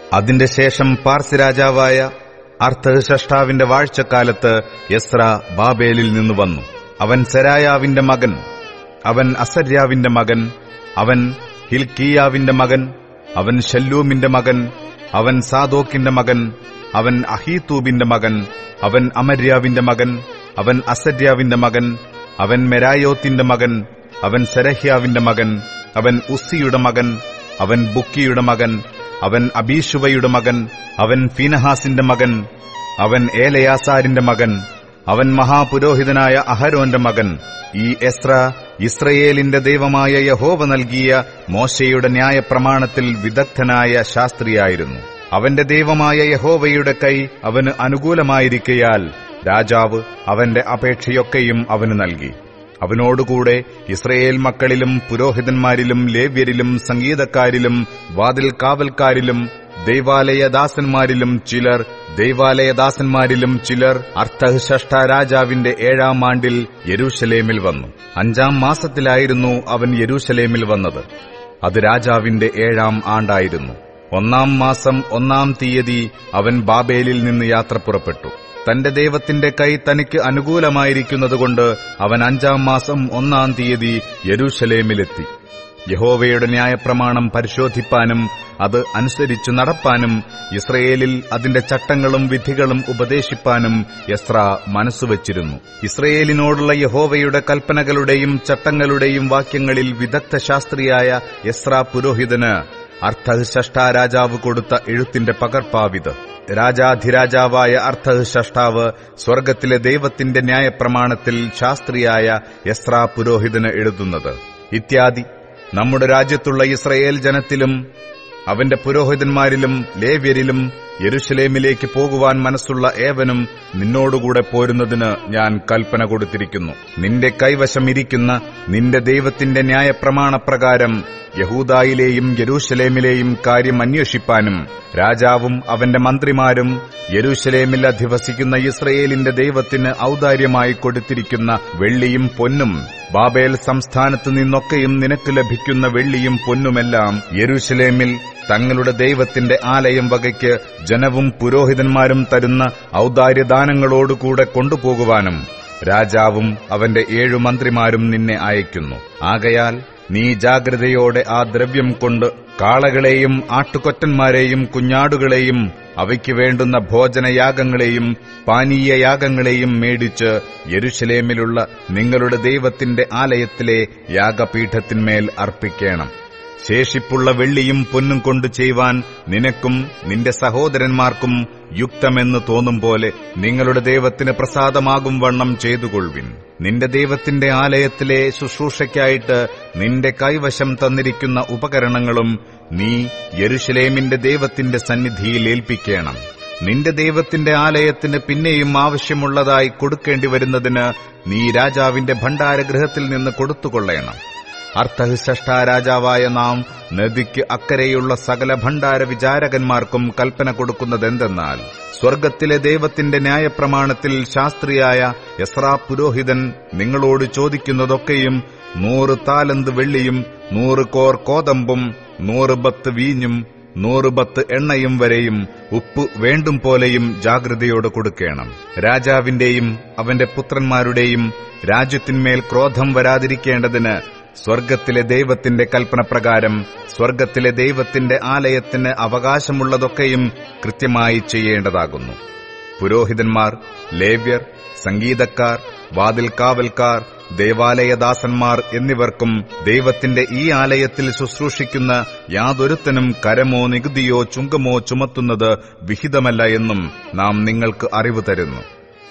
അതിന്റെ ശേഷം പാർസി രാജാവായ അർത്ഥഷഷ്ടാവിന്റെ വാഴ്ചക്കാലത്ത് യസ്ര ബാബേലിൽ നിന്ന് വന്നു അവൻ സെരായാവിന്റെ മകൻ അവൻ അസര്യാവിന്റെ മകൻ അവൻ ഹിൽക്കിയാവിന്റെ മകൻ അവൻ ഷല്ലൂമിന്റെ മകൻ അവൻ സാദോക്കിന്റെ മകൻ അവൻ അഹീത്തൂബിന്റെ മകൻ അവൻ അമര്യാവിന്റെ മകൻ അവൻ അസര്യാവിന്റെ മകൻ അവൻ മെരായോത്തിന്റെ മകൻ അവൻ സെരഹ്യാവിന്റെ മകൻ അവൻ ഉസ്സിയുടെ മകൻ അവൻ ബുക്കിയുടെ മകൻ അവൻ അബീഷുവയുടെ മകൻ അവൻ ഫീനഹാസിന്റെ മകൻ അവൻ ഏലയാസാരിന്റെ മകൻ അവൻ മഹാപുരോഹിതനായ അഹരോന്റെ മകൻ ഈ എസ്ര ഇസ്രയേലിന്റെ ദൈവമായ യഹോവ നൽകിയ മോശയുടെ ന്യായപ്രമാണത്തിൽ വിദഗ്ധനായ ശാസ്ത്രിയായിരുന്നു അവന്റെ ദൈവമായ യഹോവയുടെ കൈ അവന് അനുകൂലമായിരിക്കയാൽ രാജാവ് അവന്റെ അപേക്ഷയൊക്കെയും അവന് നൽകി അവനോടുകൂടെ ഇസ്രയേൽ മക്കളിലും പുരോഹിതന്മാരിലും ലേവ്യരിലും സംഗീതക്കാരിലും വാതിൽ കാവൽക്കാരിലും ദൈവാലയദാസന്മാരിലും ചിലർ ദൈവാലയദാസന്മാരിലും ചിലർ അർത്ഥഷഷ്ട രാജാവിന്റെ ഏഴാം ആണ്ടിൽ യെരൂശലേമിൽ വന്നു അഞ്ചാം മാസത്തിലായിരുന്നു അവൻ യെരൂശലേമിൽ വന്നത് അത് രാജാവിന്റെ ഏഴാം ആണ്ടായിരുന്നു ഒന്നാം മാസം ഒന്നാം തീയതി അവൻ ബാബേലിൽ നിന്ന് യാത്ര പുറപ്പെട്ടു തന്റെ ദൈവത്തിന്റെ കൈ തനിക്ക് അനുകൂലമായിരിക്കുന്നതുകൊണ്ട് അവൻ അഞ്ചാം മാസം ഒന്നാം തീയതി യെരൂശലേമിലെത്തി യഹോവയുടെ ന്യായപ്രമാണം പരിശോധിപ്പാനും അത് അനുസരിച്ചു നടപ്പാനും ഇസ്രയേലിൽ അതിന്റെ ചട്ടങ്ങളും വിധികളും ഉപദേശിപ്പാനും യസ്ര മനസ്സുവച്ചിരുന്നു ഇസ്രയേലിനോടുള്ള യഹോവയുടെ കൽപ്പനകളുടെയും ചട്ടങ്ങളുടെയും വാക്യങ്ങളിൽ വിദഗ്ധ ശാസ്ത്രിയായ യസ്ര പുരോഹിതന് അർത്ഥഷഷ്ടാ രാജാവ് കൊടുത്ത എഴുത്തിന്റെ പകർപ്പാവിത് രാജാധിരാജാവായ അർത്ഥഷഷ്ടാവ് സ്വർഗത്തിലെ ദൈവത്തിന്റെ ന്യായപ്രമാണത്തിൽ ശാസ്ത്രിയായ യസ്ര പുരോഹിതന് എഴുതുന്നത് ഇത്യാദി നമ്മുടെ രാജ്യത്തുള്ള ഇസ്രയേൽ ജനത്തിലും അവന്റെ പുരോഹിതന്മാരിലും ലേവ്യരിലും യെരുഷലേമിലേക്ക് പോകുവാൻ മനസ്സുള്ള ഏവനും നിന്നോടുകൂടെ പോരുന്നതിന് ഞാൻ കൽപ്പന കൊടുത്തിരിക്കുന്നു നിന്റെ കൈവശം ഇരിക്കുന്ന നിന്റെ ദൈവത്തിന്റെ ന്യായപ്രമാണപ്രകാരം യഹൂദായിലെയും യെരൂശലേമിലെയും കാര്യം അന്വേഷിപ്പാനും രാജാവും അവന്റെ മന്ത്രിമാരും യെരൂശലേമിൽ അധിവസിക്കുന്ന ഇസ്രയേലിന്റെ ദൈവത്തിന് ഔദാര്യമായി കൊടുത്തിരിക്കുന്ന വെള്ളിയും പൊന്നും ബാബേൽ സംസ്ഥാനത്ത് നിന്നൊക്കെയും നിനക്ക് ലഭിക്കുന്ന വെള്ളിയും പൊന്നുമെല്ലാം യെരൂശലേമിൽ തങ്ങളുടെ ദൈവത്തിന്റെ ആലയം വകയ്ക്ക് ജനവും പുരോഹിതന്മാരും തരുന്ന ഔദാര്യദാനങ്ങളോടുകൂടെ കൊണ്ടുപോകുവാനും രാജാവും അവന്റെ ഏഴു മന്ത്രിമാരും നിന്നെ അയക്കുന്നു ആകയാൽ നീ ജാഗ്രതയോടെ ആ ദ്രവ്യം കൊണ്ട് കാളകളെയും ആട്ടുകൊറ്റന്മാരെയും കുഞ്ഞാടുകളെയും അവയ്ക്ക് വേണ്ടുന്ന ഭോജനയാഗങ്ങളെയും പാനീയയാഗങ്ങളെയും മേടിച്ച് യെരുശലേമിലുള്ള നിങ്ങളുടെ ദൈവത്തിന്റെ ആലയത്തിലെ യാഗപീഠത്തിന്മേൽ അർപ്പിക്കണം ശേഷിപ്പുള്ള വെള്ളിയും പൊന്നും കൊണ്ട് ചെയ്യുവാൻ നിനക്കും നിന്റെ സഹോദരന്മാർക്കും യുക്തമെന്ന് തോന്നും പോലെ നിങ്ങളുടെ ദൈവത്തിന് പ്രസാദമാകും വണ്ണം ചെയ്തുകൊള്ളുവിൻ നിന്റെ ദൈവത്തിന്റെ ആലയത്തിലെ ശുശ്രൂഷയ്ക്കായിട്ട് നിന്റെ കൈവശം തന്നിരിക്കുന്ന ഉപകരണങ്ങളും നീ യെരുഷലേമിന്റെ ദൈവത്തിന്റെ സന്നിധിയിൽ ഏൽപ്പിക്കണം നിന്റെ ദൈവത്തിന്റെ ആലയത്തിന് പിന്നെയും ആവശ്യമുള്ളതായി കൊടുക്കേണ്ടി വരുന്നതിന് നീ രാജാവിന്റെ ഭണ്ഡാരഗൃഹത്തിൽ നിന്ന് കൊടുത്തുകൊള്ളണം അർത്ഥഹിഷ്ഠ രാജാവായ നാം നദിക്ക് അക്കരെയുള്ള സകല ഭണ്ഡാര വിചാരകന്മാർക്കും കൽപ്പന കൊടുക്കുന്നതെന്തെന്നാൽ സ്വർഗത്തിലെ ദൈവത്തിന്റെ ന്യായപ്രമാണത്തിൽ ശാസ്ത്രിയായ യസ്രാ പുരോഹിതൻ നിങ്ങളോട് ചോദിക്കുന്നതൊക്കെയും നൂറ് താലന്ത് വെള്ളിയും നൂറ് കോർ കോതമ്പും നൂറ് ബത്ത് വീഞ്ഞും നൂറ് ബത്ത് എണ്ണയും വരെയും ഉപ്പ് വേണ്ടും പോലെയും ജാഗ്രതയോട് കൊടുക്കണം രാജാവിന്റെയും അവന്റെ പുത്രന്മാരുടെയും രാജ്യത്തിന്മേൽ ക്രോധം വരാതിരിക്കേണ്ടതിന് സ്വർഗത്തിലെ ദൈവത്തിന്റെ കൽപ്പനപ്രകാരം സ്വർഗത്തിലെ ദൈവത്തിന്റെ ആലയത്തിന് അവകാശമുള്ളതൊക്കെയും കൃത്യമായി ചെയ്യേണ്ടതാകുന്നു പുരോഹിതന്മാർ ലേവ്യർ സംഗീതക്കാർ വാതിൽ കാവൽക്കാർ ദേവാലയദാസന്മാർ എന്നിവർക്കും ദൈവത്തിന്റെ ഈ ആലയത്തിൽ ശുശ്രൂഷിക്കുന്ന യാതൊരുത്തനും കരമോ നികുതിയോ ചുങ്കമോ ചുമത്തുന്നത് വിഹിതമല്ല എന്നും നാം നിങ്ങൾക്ക് അറിവ് തരുന്നു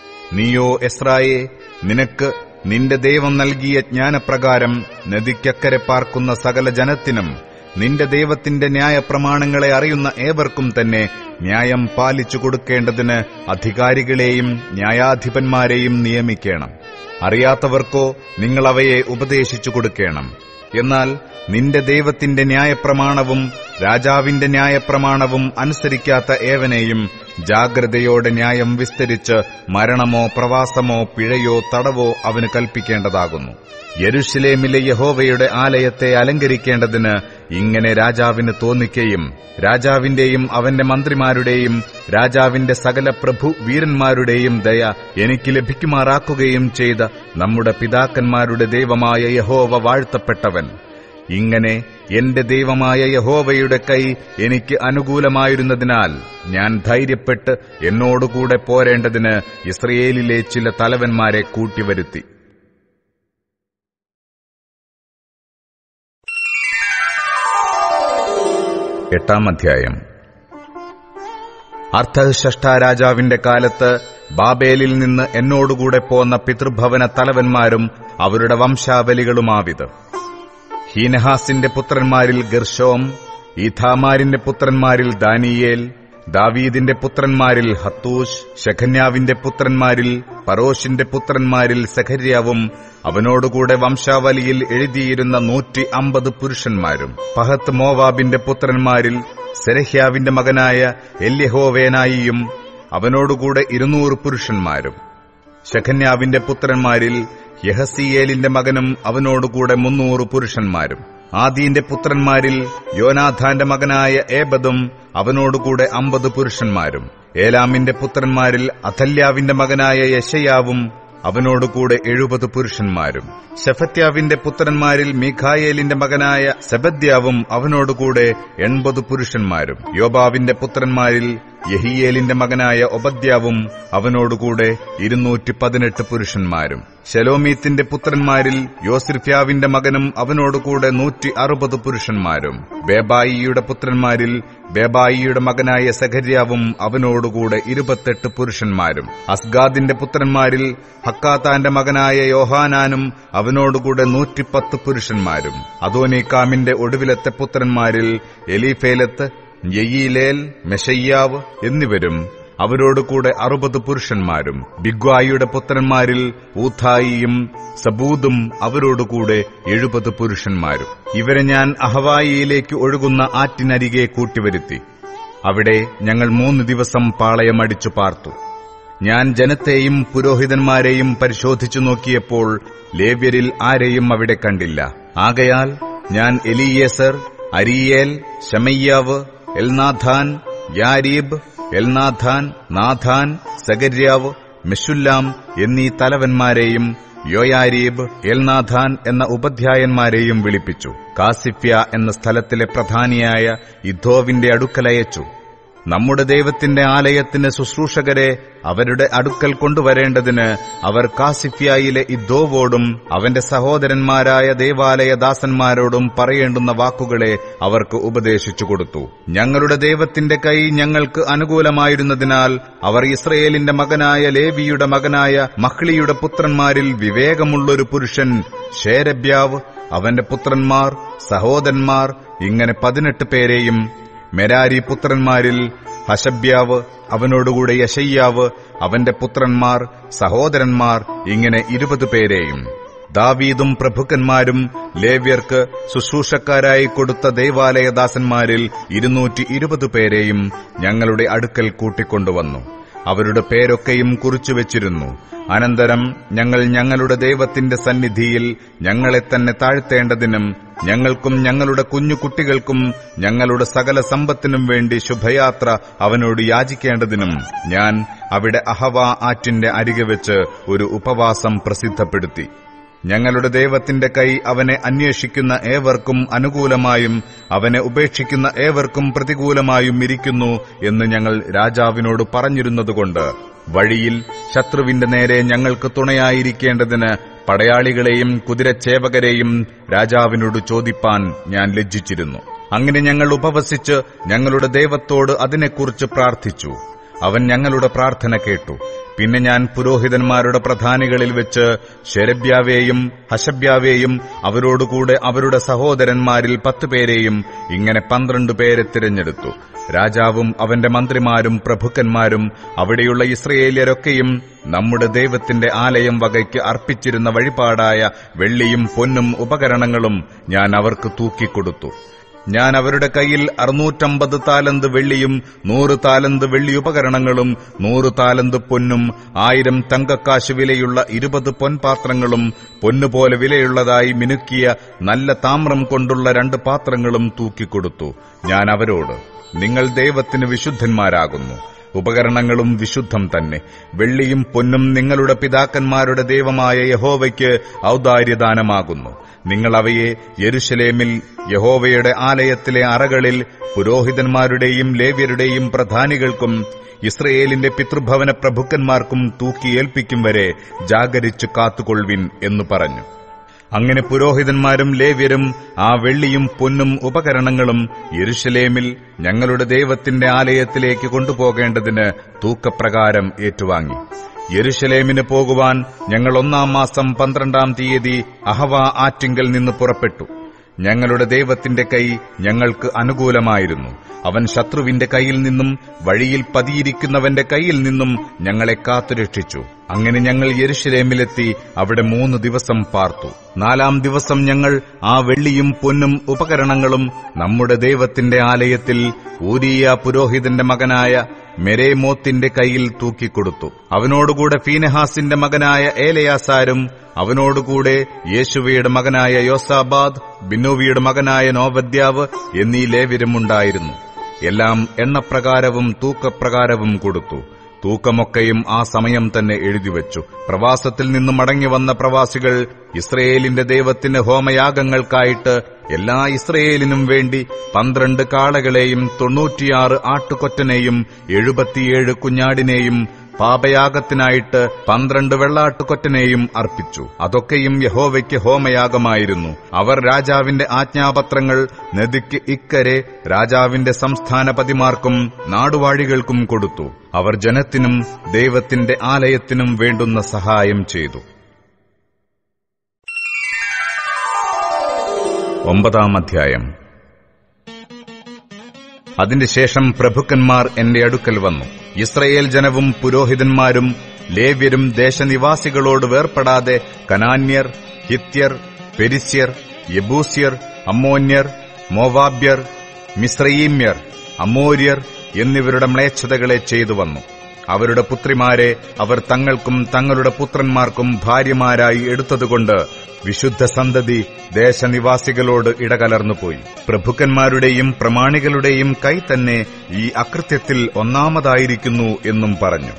നീയോ എസ്രായെ നിനക്ക് നിന്റെ ദൈവം നൽകിയ ജ്ഞാനപ്രകാരം നദിക്കക്കരെ പാർക്കുന്ന സകല ജനത്തിനും നിന്റെ ദൈവത്തിന്റെ ന്യായപ്രമാണങ്ങളെ അറിയുന്ന ഏവർക്കും തന്നെ ന്യായം പാലിച്ചു കൊടുക്കേണ്ടതിന് അധികാരികളെയും ന്യായാധിപന്മാരെയും നിയമിക്കണം അറിയാത്തവർക്കോ നിങ്ങൾ അവയെ ഉപദേശിച്ചു കൊടുക്കണം എന്നാൽ നിന്റെ ദൈവത്തിന്റെ ന്യായപ്രമാണവും രാജാവിന്റെ ന്യായപ്രമാണവും അനുസരിക്കാത്ത ഏവനെയും ജാഗ്രതയോടെ ന്യായം വിസ്തരിച്ച് മരണമോ പ്രവാസമോ പിഴയോ തടവോ അവന് കൽപ്പിക്കേണ്ടതാകുന്നു യരുഷലേമിലെ യഹോവയുടെ ആലയത്തെ അലങ്കരിക്കേണ്ടതിന് ഇങ്ങനെ രാജാവിന് തോന്നിക്കയും രാജാവിന്റെയും അവന്റെ മന്ത്രിമാരുടെയും രാജാവിന്റെ സകല പ്രഭു വീരന്മാരുടെയും ദയ എനിക്ക് ലഭിക്കുമാറാക്കുകയും ചെയ്ത നമ്മുടെ പിതാക്കന്മാരുടെ ദൈവമായ യഹോവ വാഴ്ത്തപ്പെട്ടവൻ ഇങ്ങനെ എന്റെ ദൈവമായ യഹോവയുടെ കൈ എനിക്ക് അനുകൂലമായിരുന്നതിനാൽ ഞാൻ ധൈര്യപ്പെട്ട് എന്നോടുകൂടെ പോരേണ്ടതിന് ഇസ്രയേലിലെ ചില തലവന്മാരെ കൂട്ടിവരുത്തി എട്ടാം അധ്യായം അർത്ഥഷഷ്ഠ രാജാവിന്റെ കാലത്ത് ബാബേലിൽ നിന്ന് എന്നോടുകൂടെ പോന്ന പിതൃഭവന തലവന്മാരും അവരുടെ വംശാവലികളുമാവിത് ഹീനഹാസിന്റെ പുത്രന്മാരിൽ ഗർഷോം ഈഥാമാരിന്റെ പുത്രന്മാരിൽ ദാനിയേൽ ദാവീദിന്റെ പുത്രന്മാരിൽ ഹത്തൂഷ് ശഖന്യാവിന്റെ പുത്രന്മാരിൽ പരോഷിന്റെ പുത്രന്മാരിൽ സഖര്യാവും അവനോടുകൂടെ വംശാവലിയിൽ എഴുതിയിരുന്ന നൂറ്റി അമ്പത് പുരുഷന്മാരും പഹത്ത് മോവാബിന്റെ പുത്രന്മാരിൽ സെരഹ്യാവിന്റെ മകനായ എല്യഹോവേനായിയും അവനോടുകൂടെ ഇരുന്നൂറ് പുരുഷന്മാരും ശഖന്യാവിന്റെ പുത്രന്മാരിൽ യഹസിയേലിന്റെ മകനും അവനോടുകൂടെ മുന്നൂറ് പുരുഷന്മാരും ആദീന്റെ പുത്രന്മാരിൽ യോനാഥാന്റെ മകനായ ഏബദും അവനോടുകൂടെ അമ്പത് പുരുഷന്മാരും ഏലാമിന്റെ പുത്രന്മാരിൽ അഥല്യാവിന്റെ മകനായ യശയാവും അവനോടുകൂടെ എഴുപത് പുരുഷന്മാരും ശഫത്യാവിന്റെ പുത്രന്മാരിൽ മീഖായേലിന്റെ മകനായ സെബദ്യാവും അവനോടുകൂടെ എൺപത് പുരുഷന്മാരും യോബാവിന്റെ പുത്രന്മാരിൽ യഹിയേലിന്റെ മകനായ ഒബദ്യാവും അവനോടുകൂടെ ഇരുന്നൂറ്റി പതിനെട്ട് പുരുഷന്മാരും ശലോമീത്തിന്റെ പുത്രന്മാരിൽ യോസിർഫ്യാവിന്റെ മകനും അവനോടുകൂടെ നൂറ്റി അറുപത് പുരുഷന്മാരും ബേബായിയുടെ പുത്രന്മാരിൽ ബേബായിയുടെ മകനായ സഖര്യാവും അവനോടുകൂടെ ഇരുപത്തെട്ട് പുരുഷന്മാരും അസ്ഗാദിന്റെ പുത്രന്മാരിൽ ഹക്കാത്താന്റെ മകനായ യോഹാനാനും അവനോടുകൂടെ നൂറ്റിപ്പത്ത് പുരുഷന്മാരും അതോനീക്കാമിന്റെ ഒടുവിലത്തെ പുത്രന്മാരിൽ എലീഫേലത്ത് യയീലേൽ മെഷയ്യാവ് എന്നിവരും അവരോടുകൂടെ അറുപത് പുരുഷന്മാരും ബിഗ്വായിയുടെ പുത്രന്മാരിൽ ഊഥായിയും സബൂദും അവരോടുകൂടെ എഴുപത് പുരുഷന്മാരും ഇവരെ ഞാൻ അഹവായിയിലേക്ക് ഒഴുകുന്ന ആറ്റിനരികെ കൂട്ടിവരുത്തി അവിടെ ഞങ്ങൾ മൂന്ന് ദിവസം പാളയമടിച്ചു പാർത്തു ഞാൻ ജനത്തെയും പുരോഹിതന്മാരെയും പരിശോധിച്ചു നോക്കിയപ്പോൾ ലേവ്യരിൽ ആരെയും അവിടെ കണ്ടില്ല ആകയാൽ ഞാൻ എലിയേസർ അരിയേൽ ശമയ്യാവ് എൽനാഥാൻ യാരീബ് എൽനാഥാൻ നാഥാൻ സഗര്യാവ് മെഷുല്ലാം എന്നീ തലവന്മാരെയും യോയാരീബ് എൽനാഥാൻ എന്ന ഉപാധ്യായന്മാരെയും വിളിപ്പിച്ചു കാസിഫ്യ എന്ന സ്ഥലത്തിലെ പ്രധാനിയായ ഇദ്ധോവിന്റെ അടുക്കലയച്ചു നമ്മുടെ ദൈവത്തിന്റെ ആലയത്തിന് ശുശ്രൂഷകരെ അവരുടെ അടുക്കൽ കൊണ്ടുവരേണ്ടതിന് അവർ കാസിഫ്യായിലെ ഇദ്ദോവോടും അവന്റെ സഹോദരന്മാരായ ദേവാലയ ദാസന്മാരോടും പറയേണ്ടുന്ന വാക്കുകളെ അവർക്ക് ഉപദേശിച്ചു കൊടുത്തു ഞങ്ങളുടെ ദൈവത്തിന്റെ കൈ ഞങ്ങൾക്ക് അനുകൂലമായിരുന്നതിനാൽ അവർ ഇസ്രയേലിന്റെ മകനായ ലേവിയുടെ മകനായ മഹ്ലിയുടെ പുത്രന്മാരിൽ വിവേകമുള്ളൊരു പുരുഷൻ ഷേരബ്യാവ് അവന്റെ പുത്രന്മാർ സഹോദരന്മാർ ഇങ്ങനെ പതിനെട്ട് പേരെയും മെരാരി പുത്രന്മാരിൽ ഹശബ്യാവ് അവനോടുകൂടെ യശയ്യാവ് അവന്റെ പുത്രന്മാർ സഹോദരന്മാർ ഇങ്ങനെ ഇരുപത് പേരെയും ദാവീദും പ്രഭുക്കന്മാരും ലേവ്യർക്ക് ശുശ്രൂഷക്കാരായി കൊടുത്ത ദൈവാലയദാസന്മാരിൽ ഇരുന്നൂറ്റി ഇരുപത് പേരെയും ഞങ്ങളുടെ അടുക്കൽ കൂട്ടിക്കൊണ്ടുവന്നു അവരുടെ പേരൊക്കെയും കുറിച്ചുവച്ചിരുന്നു അനന്തരം ഞങ്ങൾ ഞങ്ങളുടെ ദൈവത്തിന്റെ സന്നിധിയിൽ ഞങ്ങളെ തന്നെ താഴ്ത്തേണ്ടതിനും ഞങ്ങൾക്കും ഞങ്ങളുടെ കുഞ്ഞു കുട്ടികൾക്കും ഞങ്ങളുടെ സകല സമ്പത്തിനും വേണ്ടി ശുഭയാത്ര അവനോട് യാചിക്കേണ്ടതിനും ഞാൻ അവിടെ അഹവ ആറ്റിന്റെ അരികെ വെച്ച് ഒരു ഉപവാസം പ്രസിദ്ധപ്പെടുത്തി ഞങ്ങളുടെ ദൈവത്തിന്റെ കൈ അവനെ അന്വേഷിക്കുന്ന ഏവർക്കും അനുകൂലമായും അവനെ ഉപേക്ഷിക്കുന്ന ഏവർക്കും പ്രതികൂലമായും ഇരിക്കുന്നു എന്ന് ഞങ്ങൾ രാജാവിനോട് പറഞ്ഞിരുന്നതുകൊണ്ട് വഴിയിൽ ശത്രുവിന്റെ നേരെ ഞങ്ങൾക്ക് തുണയായിരിക്കേണ്ടതിന് പടയാളികളെയും കുതിരച്ചേവകരെയും രാജാവിനോട് ചോദിപ്പാൻ ഞാൻ ലജ്ജിച്ചിരുന്നു അങ്ങനെ ഞങ്ങൾ ഉപവസിച്ച് ഞങ്ങളുടെ ദൈവത്തോട് അതിനെക്കുറിച്ച് പ്രാർത്ഥിച്ചു അവൻ ഞങ്ങളുടെ പ്രാർത്ഥന കേട്ടു പിന്നെ ഞാൻ പുരോഹിതന്മാരുടെ പ്രധാനികളിൽ വെച്ച് ശരബ്യാവേയും ഹശബ്യാവേയും അവരോടുകൂടെ അവരുടെ സഹോദരന്മാരിൽ പത്തുപേരെയും ഇങ്ങനെ പന്ത്രണ്ട് പേരെ തിരഞ്ഞെടുത്തു രാജാവും അവന്റെ മന്ത്രിമാരും പ്രഭുക്കന്മാരും അവിടെയുള്ള ഇസ്രയേല്യരൊക്കെയും നമ്മുടെ ദൈവത്തിന്റെ ആലയം വകയ്ക്ക് അർപ്പിച്ചിരുന്ന വഴിപാടായ വെള്ളിയും പൊന്നും ഉപകരണങ്ങളും ഞാൻ അവർക്ക് തൂക്കിക്കൊടുത്തു ഞാൻ അവരുടെ കയ്യിൽ അറുന്നൂറ്റമ്പത് താലന്ത് വെള്ളിയും നൂറ് താലന്ത് വെള്ളി ഉപകരണങ്ങളും നൂറ് താലന്ത് പൊന്നും ആയിരം തങ്കക്കാശ് വിലയുള്ള ഇരുപത് പൊൻപാത്രങ്ങളും പൊന്നുപോലെ വിലയുള്ളതായി മിനുക്കിയ നല്ല താമ്രം കൊണ്ടുള്ള രണ്ട് പാത്രങ്ങളും തൂക്കിക്കൊടുത്തു ഞാൻ അവരോട് നിങ്ങൾ ദൈവത്തിന് വിശുദ്ധന്മാരാകുന്നു ഉപകരണങ്ങളും വിശുദ്ധം തന്നെ വെള്ളിയും പൊന്നും നിങ്ങളുടെ പിതാക്കന്മാരുടെ ദൈവമായ യഹോവയ്ക്ക് ഔദാര്യദാനമാകുന്നു നിങ്ങൾ അവയെ യെരുശലേമിൽ യഹോവയുടെ ആലയത്തിലെ അറകളിൽ പുരോഹിതന്മാരുടെയും ലേവ്യരുടെയും പ്രധാനികൾക്കും ഇസ്രയേലിന്റെ പിതൃഭവന പ്രഭുക്കന്മാർക്കും തൂക്കിയേൽപ്പിക്കും വരെ ജാഗരിച്ചു കാത്തുകൊള്ളുവിൻ എന്നു പറഞ്ഞു അങ്ങനെ പുരോഹിതന്മാരും ലേവ്യരും ആ വെള്ളിയും പൊന്നും ഉപകരണങ്ങളും യെരുശലേമിൽ ഞങ്ങളുടെ ദൈവത്തിന്റെ ആലയത്തിലേക്ക് കൊണ്ടുപോകേണ്ടതിന് തൂക്കപ്രകാരം ഏറ്റുവാങ്ങി യെരുശലേമിന് പോകുവാൻ ഞങ്ങൾ ഒന്നാം മാസം പന്ത്രണ്ടാം തീയതി അഹവ ആറ്റിങ്കൽ നിന്ന് പുറപ്പെട്ടു ഞങ്ങളുടെ ദൈവത്തിന്റെ കൈ ഞങ്ങൾക്ക് അനുകൂലമായിരുന്നു അവൻ ശത്രുവിന്റെ കയ്യിൽ നിന്നും വഴിയിൽ പതിയിരിക്കുന്നവന്റെ കയ്യിൽ നിന്നും ഞങ്ങളെ കാത്തുരക്ഷിച്ചു അങ്ങനെ ഞങ്ങൾ യെരുശലേമിലെത്തി അവിടെ മൂന്ന് ദിവസം പാർത്തു നാലാം ദിവസം ഞങ്ങൾ ആ വെള്ളിയും പൊന്നും ഉപകരണങ്ങളും നമ്മുടെ ദൈവത്തിന്റെ ആലയത്തിൽ ഊരിയ പുരോഹിതന്റെ മകനായ മെരേമോത്തിന്റെ കയ്യിൽ തൂക്കിക്കൊടുത്തു അവനോടുകൂടെ ഫീനഹാസിന്റെ മകനായ ഏലയാസാരും അവനോടുകൂടെ യേശുവയുടെ മകനായ യോസാബാദ് ബിന്നോവിയുടെ മകനായ നോവദ്യാവ് എന്നീ ലേവ്യരുമുണ്ടായിരുന്നു എല്ലാം എണ്ണപ്രകാരവും തൂക്കപ്രകാരവും കൊടുത്തു തൂക്കമൊക്കെയും ആ സമയം തന്നെ എഴുതിവച്ചു പ്രവാസത്തിൽ നിന്നും മടങ്ങി വന്ന പ്രവാസികൾ ഇസ്രയേലിന്റെ ദൈവത്തിന് ഹോമയാഗങ്ങൾക്കായിട്ട് എല്ലാ ഇസ്രയേലിനും വേണ്ടി പന്ത്രണ്ട് കാളകളെയും തൊണ്ണൂറ്റിയാറ് ആട്ടുകൊറ്റനെയും എഴുപത്തിയേഴ് കുഞ്ഞാടിനെയും പാപയാഗത്തിനായിട്ട് പന്ത്രണ്ട് വെള്ളാട്ടുകൊറ്റനെയും അർപ്പിച്ചു അതൊക്കെയും യഹോവയ്ക്ക് ഹോമയാഗമായിരുന്നു അവർ രാജാവിന്റെ ആജ്ഞാപത്രങ്ങൾ നദിക്ക് ഇക്കരെ രാജാവിന്റെ സംസ്ഥാനപതിമാർക്കും നാടുവാഴികൾക്കും കൊടുത്തു അവർ ജനത്തിനും ദൈവത്തിന്റെ ആലയത്തിനും വേണ്ടുന്ന സഹായം ചെയ്തു ഒമ്പതാം അധ്യായം അതിന്റെ ശേഷം പ്രഭുക്കന്മാർ എന്റെ അടുക്കൽ വന്നു ഇസ്രയേൽ ജനവും പുരോഹിതന്മാരും ലേവ്യരും ദേശനിവാസികളോട് വേർപ്പെടാതെ കനാന്യർ ഹിത്യർ പെരിസ്യർ യബൂസ്യർ അമ്മോന്യർ മോവാബ്യർ മിശ്രയീമ്യർ അമോര്യർ എന്നിവരുടെ മ്ലേച്ഛതകളെ ചെയ്തു വന്നു അവരുടെ പുത്രിമാരെ അവർ തങ്ങൾക്കും തങ്ങളുടെ പുത്രന്മാർക്കും ഭാര്യമാരായി എടുത്തതുകൊണ്ട് വിശുദ്ധ സന്തതി ദേശനിവാസികളോട് ഇടകലർന്നുപോയി പ്രഭുക്കന്മാരുടെയും പ്രമാണികളുടെയും കൈ തന്നെ ഈ അകൃത്യത്തിൽ ഒന്നാമതായിരിക്കുന്നു എന്നും പറഞ്ഞു